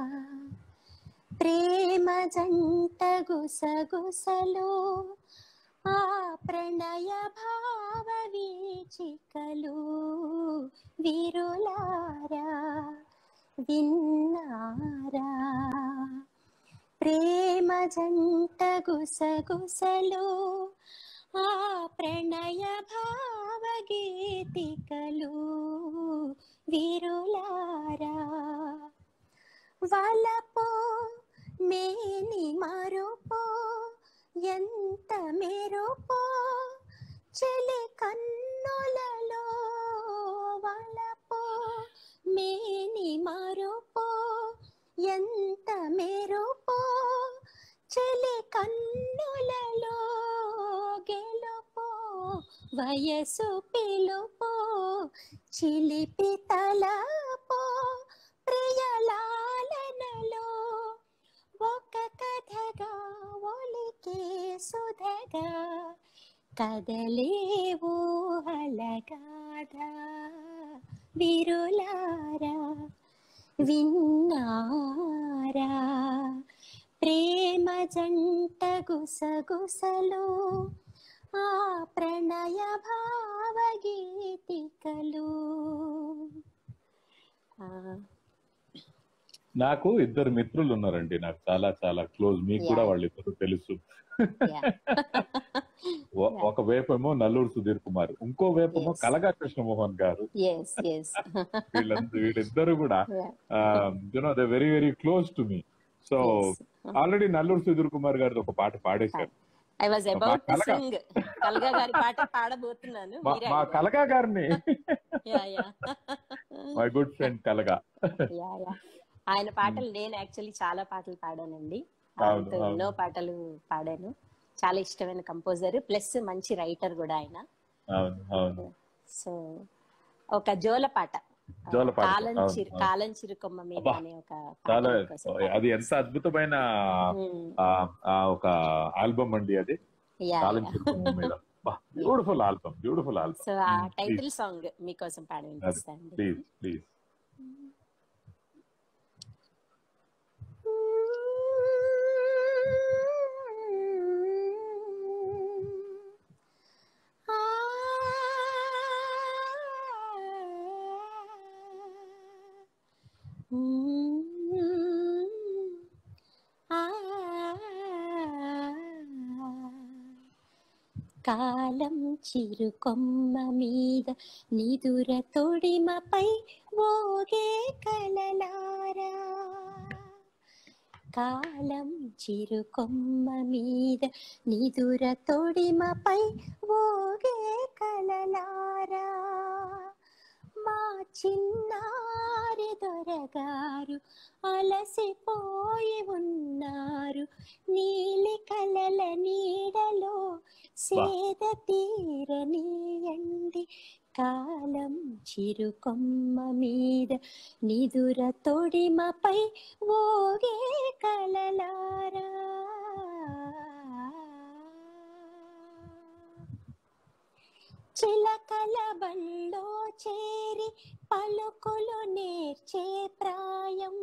ప్రేమ జంట గుసగుసలు ఆ ప్రణయ భావ వీచికలు విరులారా విన్నారా ప్రేమ జంట గుసగుసలు ఆ ప్రణయ భావగీతికలు విరులారా వలపో మేని మరుపో ఎంత మెరుపో చెలి కన్నులలో వలపో మేని మరుపో ఎంత మెరుపో చెలి కన్నులలో గెలుపో వయసు పిలుపో చిలిపి తలపో ప్రియలాలనలో ఒక కథగా ఒలికే సుధగా కదలే ఊహలగాధ విరులారా విన్నారా ప్రేమ జంట గుసగుసలు ఆ ప్రణయ భావగీతికలు ఆ, నాకు ఇద్దరు మిత్రులు ఉన్నారండి నాకు చాలా చాలా క్లోజ్ మీకు కూడా Yeah. వాళ్ళిద్దరు తెలుసు yeah. ఒ- ఒక వేపేమో నల్లూరు సుధీర్ కుమార్ ఇంకో వేపేమో Yes. కలగా కృష్ణమోహన్ గారు yes yes వీళ్ళందరూ వీళ్ళిద్దరు కూడా yeah. You know they very very close to me so yes. Already Nalluru Sudhir Kumar గారిది ఒక పాట పాడేశారు I was about to Kalaga. Sing కల్గా గారి పాట పాడబోతున్నాను మా- మీరే మా అడిగారు. కలగా గారిని yeah yeah my good friend Kalaga yeah yeah ఆయన పాటలు నేను యాక్చువల్లీ చాలా పాటలు పాడానండి అవును, ఆయనతో అవును. ఎన్నో పాటలు పాడాను చాలా ఇష్టమైన కంపోజర్ ప్లస్ మంచి రైటర్ కూడా ఆయన అవును అవును సో ఒక జోల పాట జోల పాట, కాలం అవును, చిరు అవును. కాలం చిరుకొమ్మ మీద అబ్బా, అనే ఒక పాట చాలా మీకోసం అది ఎంత అద్భుతమైన ఉమ్, ఆ, ఆ ఒక ఆల్బమ్ అండి అది యా కాలం యా. చిరుకుమ్మ మీద beautiful album beautiful album so ఆ టైటిల్ సాంగ్ మీకోసం పాడ వినిపిస్తాను ప్లీజ్ ప్లీజ్ కాలం చిరుకొమ్మ మీద నిదుర తొడిమపై ఓగే కలలారా కాలం చిరుకొమ్మ మీద నిదుర తొడిమపై ఓగే కలలారా మా చిన్నారి దొరగారు అలసిపోయి ఉన్నారు నీలి కలల నీడలో సేద తీరనీయండి కాలం చిరుకొమ్మ మీద నిదుర తొడిమపై ఓగే కలలారా చిలకల బళ్ళో చేరి పలుకులు నేర్చే ప్రాయం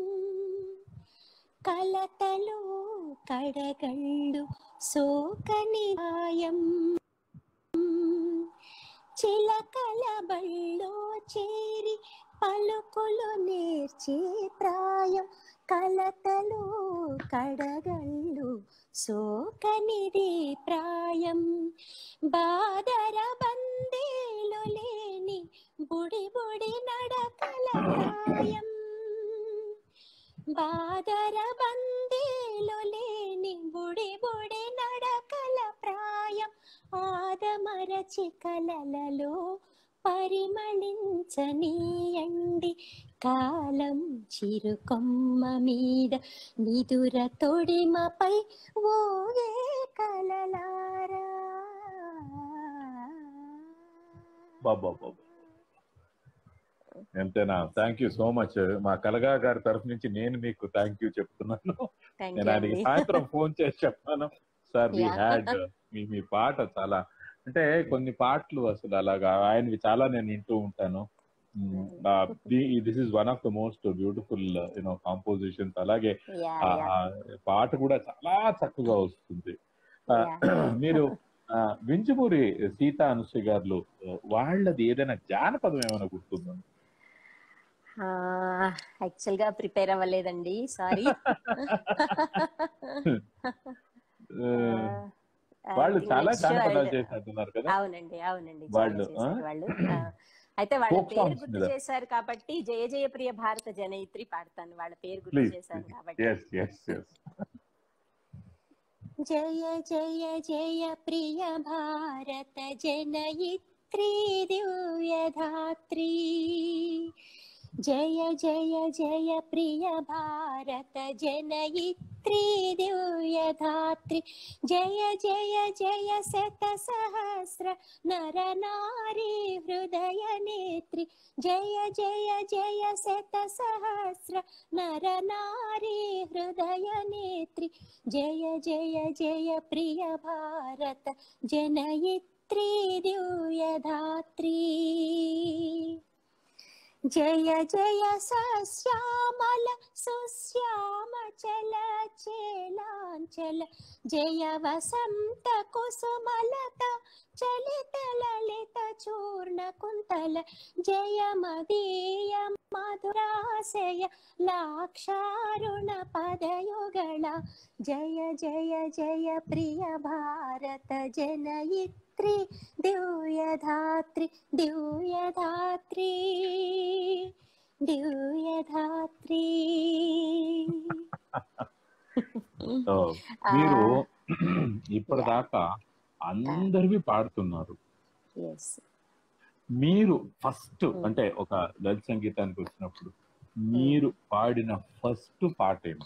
కలతలు కడగళ్ళు సోకని ప్రాయం చిలకల బళ్ళో చేరి పలుకులు నేర్చే ప్రాయం కలతలు కడగళ్ళు సోకనిది ప్రాయం బాదర బందేలు లేని బుడి బుడి నడకల ప్రాయం బాదర బందేలు లేని బుడి బుడి నడకల ప్రాయం ఆదమరచి కలలలో పరిమళించనీయండి కాలం చిరుకొమ్మ మీద నిదుర తొడిమపై ఓగే కలలారా బాబా బాబా ఎంతేనా థ్యాంక్ యూ సో మచ్ మా కలగా గారి తరఫు నుంచి నేను మీకు థ్యాంక్ యూ చెప్తున్నాను థ్యాంక్ నేను యూ ఆయనకి అండి సాయంత్రం ఫోన్ చేసి చెప్పాను సార్ వి Yeah. హ్యాడ్ మీ మీ పాట చాలా అంటే కొన్ని పాటలు అసలు అలాగా ఆయనవి చాలా నేను వింటూ ఉంటాను this is one of the most beautiful you know compositions అలాగే యా ఆ యా ఆ పాట కూడా చాలా చక్కగా వస్తుంది ఆ, మీరు ఆ, వింజమూరి సీతా అనుసూయ గారు వాళ్ళది ఏదైనా జానపదం ఏమైనా గుర్తుందా యాక్చువల్ గా ప్రిపేర్ అవ్వలేదండి సారీ ఆ, వాళ్ళు చాలా జానపదాలు చేసినట్టున్నారు కదా అవునండి అవునండి వాళ్ళు, చాలా చేశారు ఆ? వాళ్ళు ఆ, అయితే వాళ్ళ Folk పేరు songs గుర్తు మీద. చేశారు కాబట్టి జయ జయ ప్రియ భారత జనయిత్రి పాడతాను వాళ్ళ పేరు గుర్తు ప్లీజ్ చేశారు కాబట్టి ఎస్ ఎస్ ఎస్ జయ జయ జయ ప్రియ భారత జనయిత్రి దివ్యధాత్రి జయ జయ జయ ప్రియ భారత జనయిత్రి దివ్యధాత్రి జయ జయ జయ శత సహస్ర నర నారీ హృదయ నేత్రి జయ జయ జయ శత సహస్ర నర నారీ హృదయ నేత్రి జయ జయ జయ ప్రియ భారత జనయిత్రి దివ్యధాత్రి జయ జయ సశ్యామల సుశ్యామ చల చేలాంచల జయ వసంత కుసుమలత చలిత లలిత చూర్ణ కుంతల జయ మదీయ మధురాశయ లాక్షారుణ పదయుಗಳ జయ జయ జయ ప్రియ భారత జనయిత్రి దివ్యధాత్రి దివ్యధాత్రి దివ్యధాత్రి సో మీరు ఇప్పటిదాకా అందరివి పాడుతున్నారు ఎస్ మీరు ఫస్ట్ Hmm. అంటే ఒక లలిత సంగీతానికి వచ్చినప్పుడు మీరు పాడిన ఫస్ట్ పాట ఏమిటి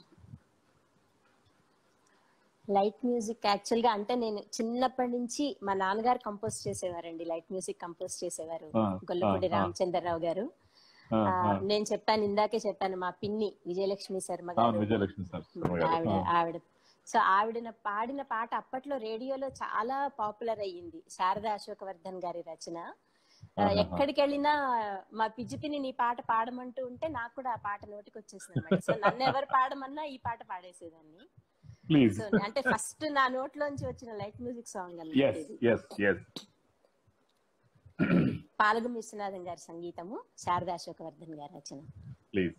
లైట్ మ్యూజిక్ యాక్చువల్ గా అంటే నేను చిన్నప్పటి నుంచి మా నాన్నగారు కంపోజ్ చేసేవారండి లైట్ మ్యూజిక్ కంపోజ్ చేసేవారు ఆ, గొల్లపూడి ఆ, ఆ. రామచంద్రరావు గారు ఆ, ఆ, ఆ. నేను చెప్పాను ఇందాకే చెప్పాను మా పిన్ని విజయలక్ష్మి శర్మ అవును గారు విజయలక్ష్మి సార్ శర్మ గారు. ఆవిడ ఆ, ఆవిడ సో ఆవిడ పాడిన పాట అప్పట్లో రేడియోలో చాలా పాపులర్ అయ్యింది శారదా అశోకవర్ధన్ గారి రచన ఆ, ఆహాహా. ఎక్కడికి వెళ్ళినా మా పిజ్జిపిని నీ పాట పాడమంటూ ఉంటే నాకు కూడా ఆ పాట నోటికి వచ్చేసింది అనమాట సో నన్ను ఎవరు పాడమన్నా ఈ పాట పాడేసేదాన్ని ప్లీజ్ సో అంటే ఫస్ట్ నా నోట్లోంచి వచ్చిన లైట్ మ్యూజిక్ సాంగ్ ఎస్ అన్నమాట ఎస్ ఎస్ పాలగు విశ్వనాథం గారి సంగీతము శారదా అశోకవర్ధన్ గారి రచన ప్లీజ్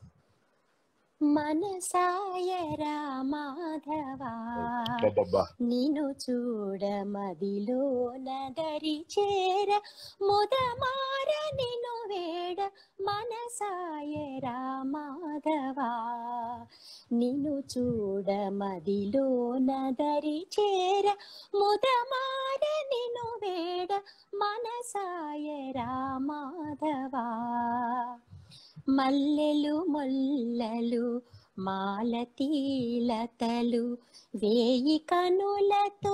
మనసాయరా మాధవా అబ్బబ్బా నిను చూడ మదిలో నదరి చేర ముదమార నిను వేడ మనసాయరా మాధవా నిను చూడ మదిలో నదరి చేర ముదమార నిను వేడ మనసాయరా మాధవా మల్లెలు మొల్లలు మాలతీలతలు వేయి కనులతో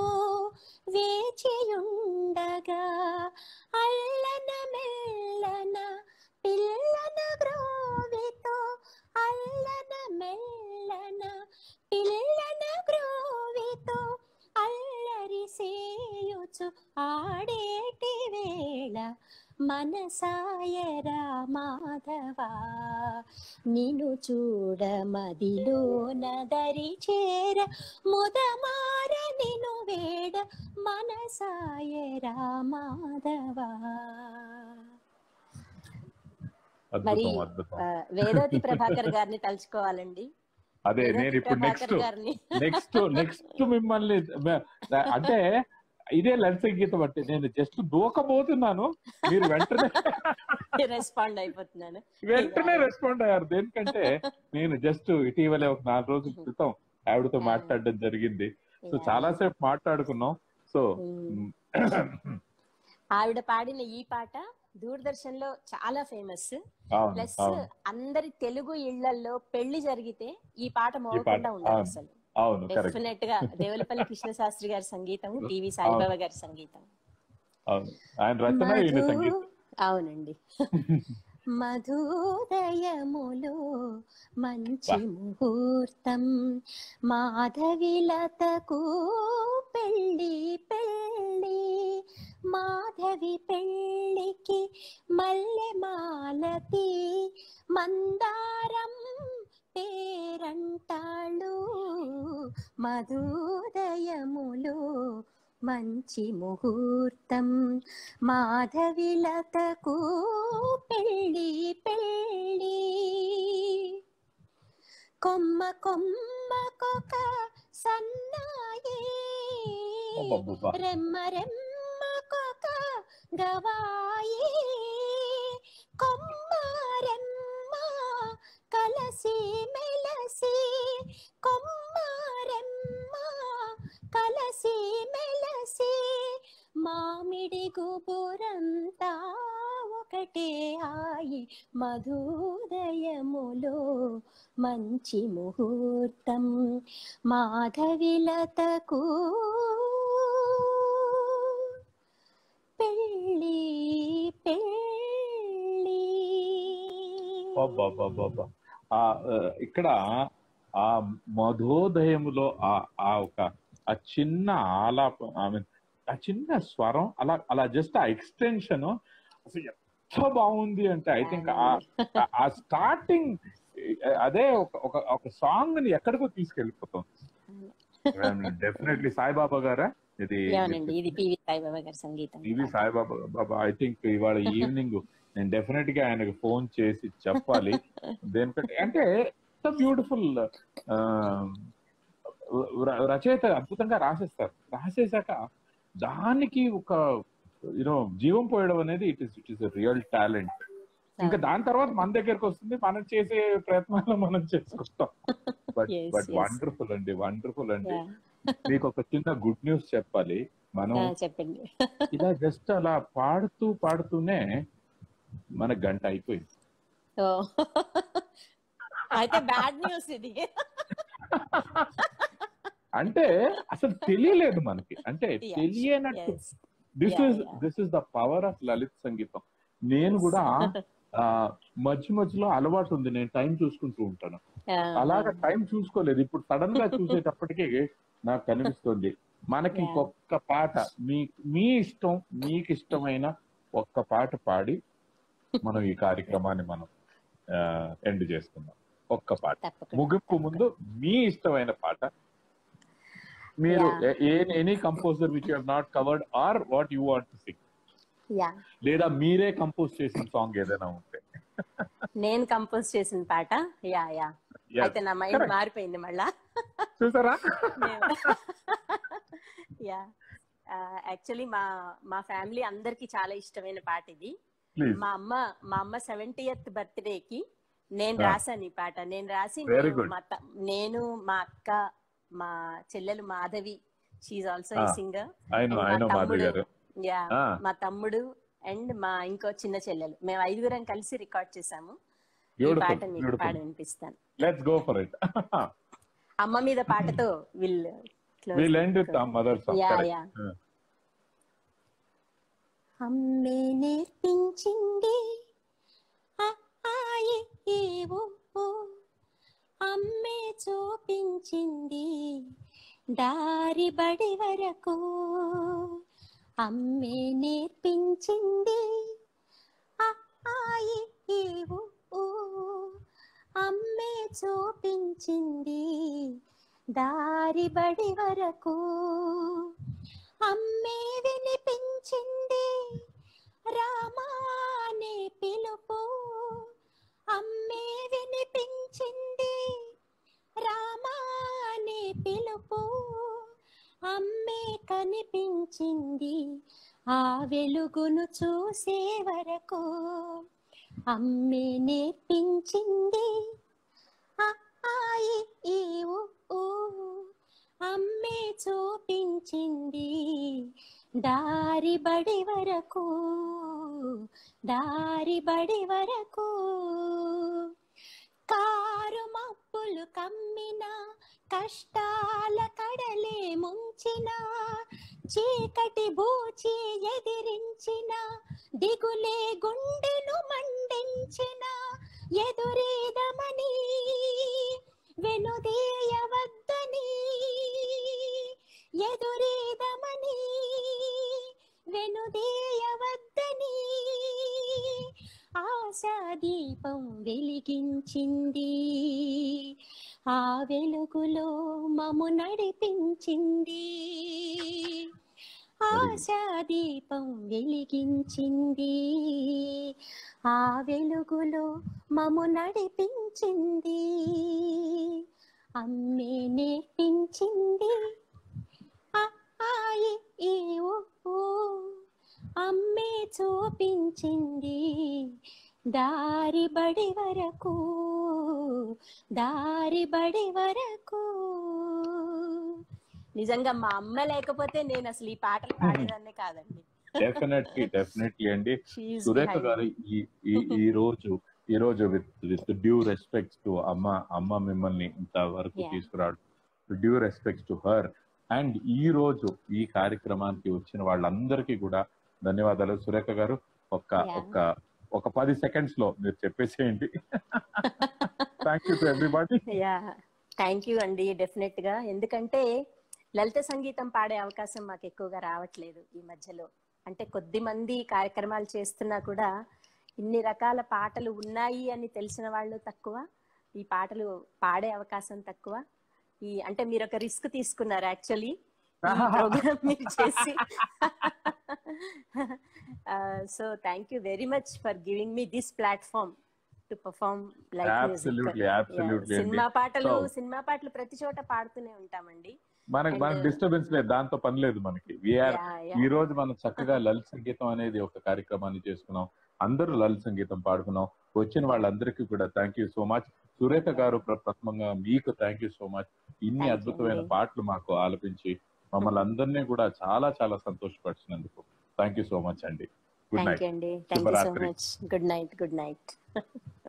వేచియుండగా అల్లన మెల్లన పిల్లన గ్రోవితో అల్లన మెల్లన పిల్లన గ్రోవితో అల్లరి సేయుచు ఆడేటి వేళ మనసాయరా మాధవా నిను చూడ మదిలో నదరి చేర ముదమార నిను వేడ మనసాయరా మాధవా మరి అద్భుతం అద్భుతం ఆ, వేదవతి ప్రభాకర్ గారిని తలుచుకోవాలండి అదే నేను వేదవతి ఇప్పుడు నెక్స్ట్ ప్రభాకర్ గారిని నెక్స్ట్ నెక్స్ట్ మిమ్మల్ని మే- అంటే ఇదే లలిత సంగీతం అంటే నేను జస్ట్ దూకబోతున్నాను మీరు వెంటనే రెస్పాండ్ అయిపోతున్నాను వెంటనే రెస్పాండ్ అయ్యారు దేనికంటే నేను జస్ట్ ఇటీవలే ఒక నాలుగు రోజుల క్రితం ఆవిడతో మాట్లాడడం జరిగింది సో చాలా సేపు మాట్లాడుకున్నాం సో ఉమ్. ఆవిడ పాడిన ఈ పాట దూరదర్శన్ లో చాలా ఫేమస్ అవును ప్లస్ అవును అందరి తెలుగు ఇళ్లలో పెళ్లి జరిగితే ఈ పాట మోగకుండా ఉండదు అవును. అసలు అవును కరెక్ట్ డెఫినెట్ గా దేవులపల్లి కృష్ణ శాస్త్రి గారి సంగీతం టీవీ సాయిబాబా గారి సంగీతం అవును ఆయన రచన ఈయన మధు- సంగీతం అవునండి మధుదయములో మంచి ముహూర్తం మాధవిలతకు పెళ్ళి పెళ్ళి మాధవి పెళ్ళికి మల్లె మాలతి మందారం పేరంటాళ్ళు మధుదయములో మంచి ముహూర్తం మాధవిలతకు పెళ్ళి పెళ్ళి కొమ్మ కొమ్మకొక సన్నాయి అబ్బబ్బబ్బా. రెమ్మ రెమ్మకొక గవాయి కొమ్మ రెమ్మ కలసి మెలసి కొమ్మ రెమ్మ కలసి మెలసి మామిడి గుబురంతా ఒకటే ఆయి మధుదయములో మంచి ముహూర్తం మాధవిలతకు పెళ్ళి పెళ్ళి అబ్బబ్బబ్బబ్బా. ఆ ఆ, ఇక్కడ ఆ మధోదయములో ఆ ఆ ఒక ఆ చిన్న ఆలాప ఐ మీన్ ఆ చిన్న స్వరం అలా అలా జస్ట్ ఆ ఎక్స్టెన్షన్ అసలు ఎంత బాగుంది అంటే ఐ థింక్ ఆ స్టార్టింగ్ అదే ఒక ఒక ఒక సాంగ్ ని ఎక్కడికో తీసుకెళ్ళిపోతాం డెఫినెట్లీ సాయిబాబా గారా ఇది అవునండి ఇది పివి సాయిబాబా గారి సంగీతం ఇది సాయిబాబా బాబా ఐ థింక్ ఇవాళ ఈవినింగ్ నేను డెఫినెట్ గా ఆయనకు ఫోన్ చేసి చెప్పాలి దేనికంటే అంటే బ్యూటిఫుల్ రచయిత అద్భుతంగా రాసేస్తారు రాసేసాక దానికి ఒక యూనో జీవం పోయడం అనేది it is it is real talent ఇంకా దాని తర్వాత మన దగ్గరకు వస్తుంది మనం చేసే ప్రయత్నాలు మనం చేసుకుంటాం but Yes, but yes. Wonderful అండి వండర్ఫుల్ అండి Yeah. మీకు ఒక చిన్న గుడ్ న్యూస్ చెప్పాలి మనం ఆ, చెప్పండి ఇలా జస్ట్ అలా పాడుతూ పాడుతూనే మన గంట అయిపోయింది ఓ అయితే బ్యాడ్ న్యూస్ ఇది అంటే అసలు తెలియలేదు మనకి అంటే Yeah, తెలియనట్టు Yes. This Yeah, is yeah. This is the power of లలిత్ సంగీతం నేను కూడా ఆ, మధ్య మధ్యలో అలవాటు ఉంది నేను టైం చూసుకుంటూ ఉంటాను ఆ, అలాగా టైం చూసుకోలేదు ఇప్పుడు సడన్ గా చూసేటప్పటికి నాకు కనిపిస్తుంది మనకి Yeah. ఇంకొక పాట మీ మీ ఇష్టం మీకు ఇష్టమైన ఒక్క పాట పాడి మనం ఈ కార్యక్రమాన్ని మనం ఎండ్ చేసుకుందాం ఒక్క పాట తప్పకుండా ముగింపు ముందు మీ ఇష్టమైన పాట మీరు any composer which have not covered or what you want to sing yeah లేదా మీరే కంపోజ్ చేసిన సాంగ్ ఏదైనా ఉంటే నేను కంపోజ్ చేసిన పాట యా యా Yes. అయితే నా మైండ్ Correct. మారిపోయింది మళ్ళా చూసారా యా యాక్చువల్లీ మా మా ఫ్యామిలీ అందరికి చాలా ఇష్టమైన పాట ఇది ప్లీజ్ మా అమ్మ మా అమ్మ సెవెంటీయత్ బర్త్డే కి నేను Ah. రాశాను ఈ పాట నేను రాసి Very నేను good. మా త- నేను మా అక్క మా చెల్లెలు Madhavi she's also Ah. Singer ఆయన మా ఆయన మాధవి తమ్ముడు గారు యా Ah. మా తమ్ముడు అండ్ మా ఇంకో చిన్న చెల్లెలు మేము ఐదుగురం కలిసి రికార్డ్ చేసాము ఈ బ్యూటిఫుల్ పాట మీకు పాడి బ్యూటిఫుల్ వినిపిస్తాను లెట్స్ గో ఫర్ ఇట్ అమ్మ మీద పాటతో will will end with mother song Yeah, correct yeah. అమ్మే నేర్పించింది ఆ, ఆ, ఏ, ఏ, ఓ, ఓ. అమ్మే చూపించింది దారి బడి వరకు అమ్మే నేర్పించింది ఆ, ఆ, ఏ, ఏ, ఓ, ఓ. అమ్మే చూపించింది దారి బడి వరకు అమ్మే వినిపించింది రామానే పిలుపు అమ్మే వినిపించింది రామానే పిలుపు అమ్మే కనిపించింది ఆ వెలుగును చూసే వరకు అమ్మే నేర్పించింది ఆ, ఆ, ఈ, ఈ, ఊ, ఊ. అమ్మే చూపించింది దారి బడి వరకు దారి బడి వరకు కారు మబ్బులు కమ్మిన కష్టాల కడలే ముంచిన చీకటి బూచి ఎదిరించిన దిగులే గుండెను మండించిన ఎదురీదమని వెనుదీయవద్దని ఎదురీదమని వెనుదీయవద్దని ఆశా దీపం వెలిగించింది ఆ వెలుగులో మము నడిపించింది ఆశా దీపం వెలిగించింది ఆ వెలుగులో మము నడిపించింది అమ్మే నేర్పించింది ఆ, ఆ, ఈ, ఈ, ఊ, ఊ. అమ్మే చూపించింది దారి బడి వరకు దారి బడి వరకు నిజంగా మా అమ్మ లేకపోతే నేను అసలు ఈ పాటలు పాడేదాన్నే కాదండి డెఫినెట్లీ డెఫినెట్లీ అండి She is Surekha behind garu me. ఈ ఈ- ఈ రోజు ఈ రోజు with with due respects to అమ్మ అమ్మ మిమ్మల్ని ఇంత వరకు Yeah. తీసుకురావడం due respects to her and ఈ రోజు ఈ కార్యక్రమానికి వచ్చిన వాళ్ళందరికీ కూడా ధన్యవాదాలు సురేఖ గారు ఒక్క Yeah. ఒక్క ఒక పది సెకండ్స్ లో మీరు చెప్పేసేయండి thank you to everybody yeah thank you అండి డెఫినెట్ గా ఎందుకంటే లలిత సంగీతం పాడే అవకాశం మాకు ఎక్కువగా రావట్లేదు ఈ మధ్యలో అంటే కొద్ది మంది కార్యక్రమాలు చేస్తున్నా కూడా ఇన్ని రకాల పాటలు ఉన్నాయి అని తెలిసిన వాళ్ళు తక్కువ ఈ పాటలు పాడే అవకాశం తక్కువ ఈ అంటే మీరు ఒక రిస్క్ తీసుకున్నారు యాక్చువల్లీ ప్రోగ్రామ్ మీరు చేసి so thank you very much for giving me this platform to perform like Absolutely, absolutely అండి. సినిమా పాటలు So- సినిమా పాటలు ప్రతి చోట పాడుతూనే ఉంటామండి మనకి మనకి And- డిస్టర్బెన్స్ లేదు దాంతో పని లేదు మనకి వీఆర్ Yeah, yeah. ఈ రోజు మనం చక్కగా లలిత సంగీతం అనేది ఒక కార్యక్రమాన్ని చేసుకున్నాం అందరూ లలిత సంగీతం పాడుకున్నాం వచ్చిన వాళ్ళందరికీ కూడా thank you so much Surekha garu ప్ర- ప్రథమంగా మీకు థ్యాంక్ యూ సో మచ్ ఇన్ని Thank you అద్భుతమైన అండి. పాటలు మాకు ఆలపించి మమ్మల్ని అందరినీ కూడా చాలా చాలా సంతోషపరిచినందుకు థ్యాంక్ యూ సో మచ్ అండి గుడ్ థ్యాంక్ నైట్ యూ అండి థ్యాంక్ యూ సో శుభరాత్రి. Much good night good night